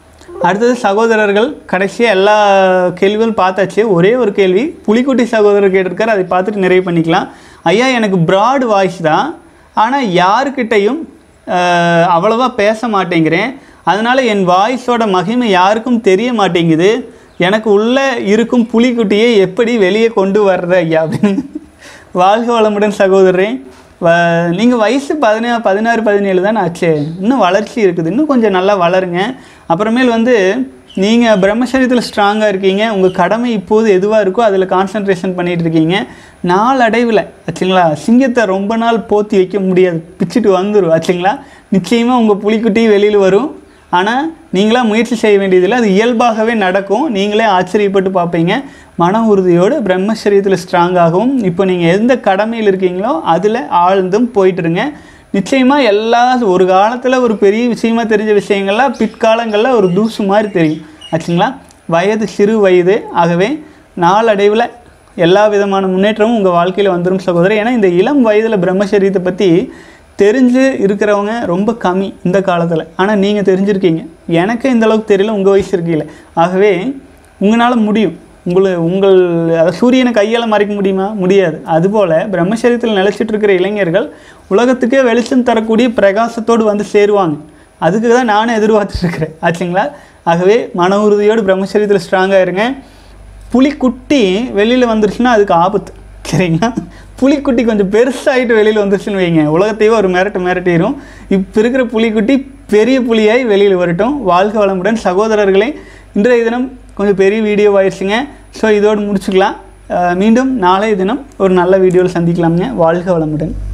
அடுத்தது சகோதரர்கள் கடைசியாக எல்லா கேள்விகளும் பார்த்தாச்சு ஒரே ஒரு கேள்வி புலிக்குட்டி சகோதரர் கேட்டிருக்காரு அதை பார்த்துட்டு நிறைவு பண்ணிக்கலாம் ஐயா எனக்கு ப்ராட் வாய்ஸ் தான் ஆனால் யாருக்கிட்டையும் அஹ், அவ்வளவா பேச மாட்டேங்கிறேன் அதனால் என் வாய்ஸோட மகிமை யாருக்கும் தெரிய மாட்டேங்குது எனக்கு உள்ளே இருக்கும் புலிக்குட்டியை எப்படி வெளியே கொண்டு வர்ற ஐயா அப்படின்னு வாழ்க வளமுடன் சகோதரரே வ நீங்கள் வயசு பதினா பதினாறு பதினேழு தானே ஆச்சு இன்னும் வளர்ச்சி இருக்குது இன்னும் கொஞ்சம் நல்லா வளருங்க அப்புறமேல் வந்து நீங்கள் பிரம்மச்சரியத்தில் ஸ்ட்ராங்காக இருக்கீங்க உங்கள் கடமை இப்போது எதுவாக இருக்கோ அதில் கான்சன்ட்ரேஷன் பண்ணிகிட்டு இருக்கீங்க நாளடைவில் ஆச்சுங்களா சிங்கத்தை ரொம்ப நாள் போத்தி வைக்க முடியாது பிச்சுட்டு வந்துடும் ஆச்சுங்களா நிச்சயமாக உங்கள் புலிக்குட்டி வெளியில் வரும் ஆனால் நீங்களா முயற்சி செய்ய வேண்டியதில்லை அது இயல்பாகவே நடக்கும் நீங்களே ஆச்சரியப்பட்டு பார்ப்பீங்க மன உறுதியோடு பிரம்மச்சரியத்தில் ஸ்ட்ராங்காகவும் இப்போ நீங்கள் எந்த கடமையில் இருக்கீங்களோ அதில் ஆழ்ந்தும் போயிட்டுருங்க நிச்சயமாக எல்லா ஒரு காலத்தில் ஒரு பெரிய விஷயமா தெரிஞ்ச விஷயங்கள்லாம் பிற்காலங்களில் ஒரு தூசு மாதிரி தெரியும் ஆச்சுங்களா வயது சிறு வயது ஆகவே நாளடைவில் எல்லா விதமான முன்னேற்றமும் உங்கள் வாழ்க்கையில் வந்துடும் சகோதரர் ஏன்னா இந்த இளம் வயதில் பிரம்மச்சரியத்தை பற்றி தெரிஞ்சு இருக்கிறவங்க ரொம்ப கம்மி இந்த காலத்தில் ஆனால் நீங்கள் தெரிஞ்சிருக்கீங்க எனக்கு இந்த அளவுக்கு தெரியல உங்கள் வயசு இருக்கீங்கள ஆகவே உங்களால் முடியும் உங்களை உங்கள் அதை சூரியனை கையால் மறைக்க முடியுமா முடியாது அதுபோல் பிரம்மச்சரியத்தில் நிலைச்சிட்டு இருக்கிற இளைஞர்கள் உலகத்துக்கே வெளிச்சம் தரக்கூடிய பிரகாசத்தோடு வந்து சேருவாங்க அதுக்கு தான் நானும் எதிர்பார்த்துட்ருக்கிறேன் ஆச்சுங்களா ஆகவே மன உறுதியோடு பிரம்மச்சரியத்தில் ஸ்ட்ராங்காக இருங்க புலிக்குட்டி வெளியில் வந்துருச்சுன்னா அதுக்கு ஆபத்து சரிங்களா புலிக்குட்டி கொஞ்சம் பெருசாகிட்டு வெளியில் வந்துருச்சுன்னு வைங்க உலகத்தையே ஒரு மிரட்டு மிரட்டிடும் இப்போ இருக்கிற புலிக்குட்டி பெரிய புலியாய் வெளியில் வரட்டும் வாழ்க வளமுடன் சகோதரர்களே இன்றைய தினம் கொஞ்சம் பெரிய வீடியோ ஆயிடுச்சுங்க ஸோ இதோடு முடிச்சுக்கலாம் அஹ் மீண்டும் நாளைய தினம் ஒரு நல்ல வீடியோவில் சந்திக்கலாமுங்க வாழ்க வளமுடன்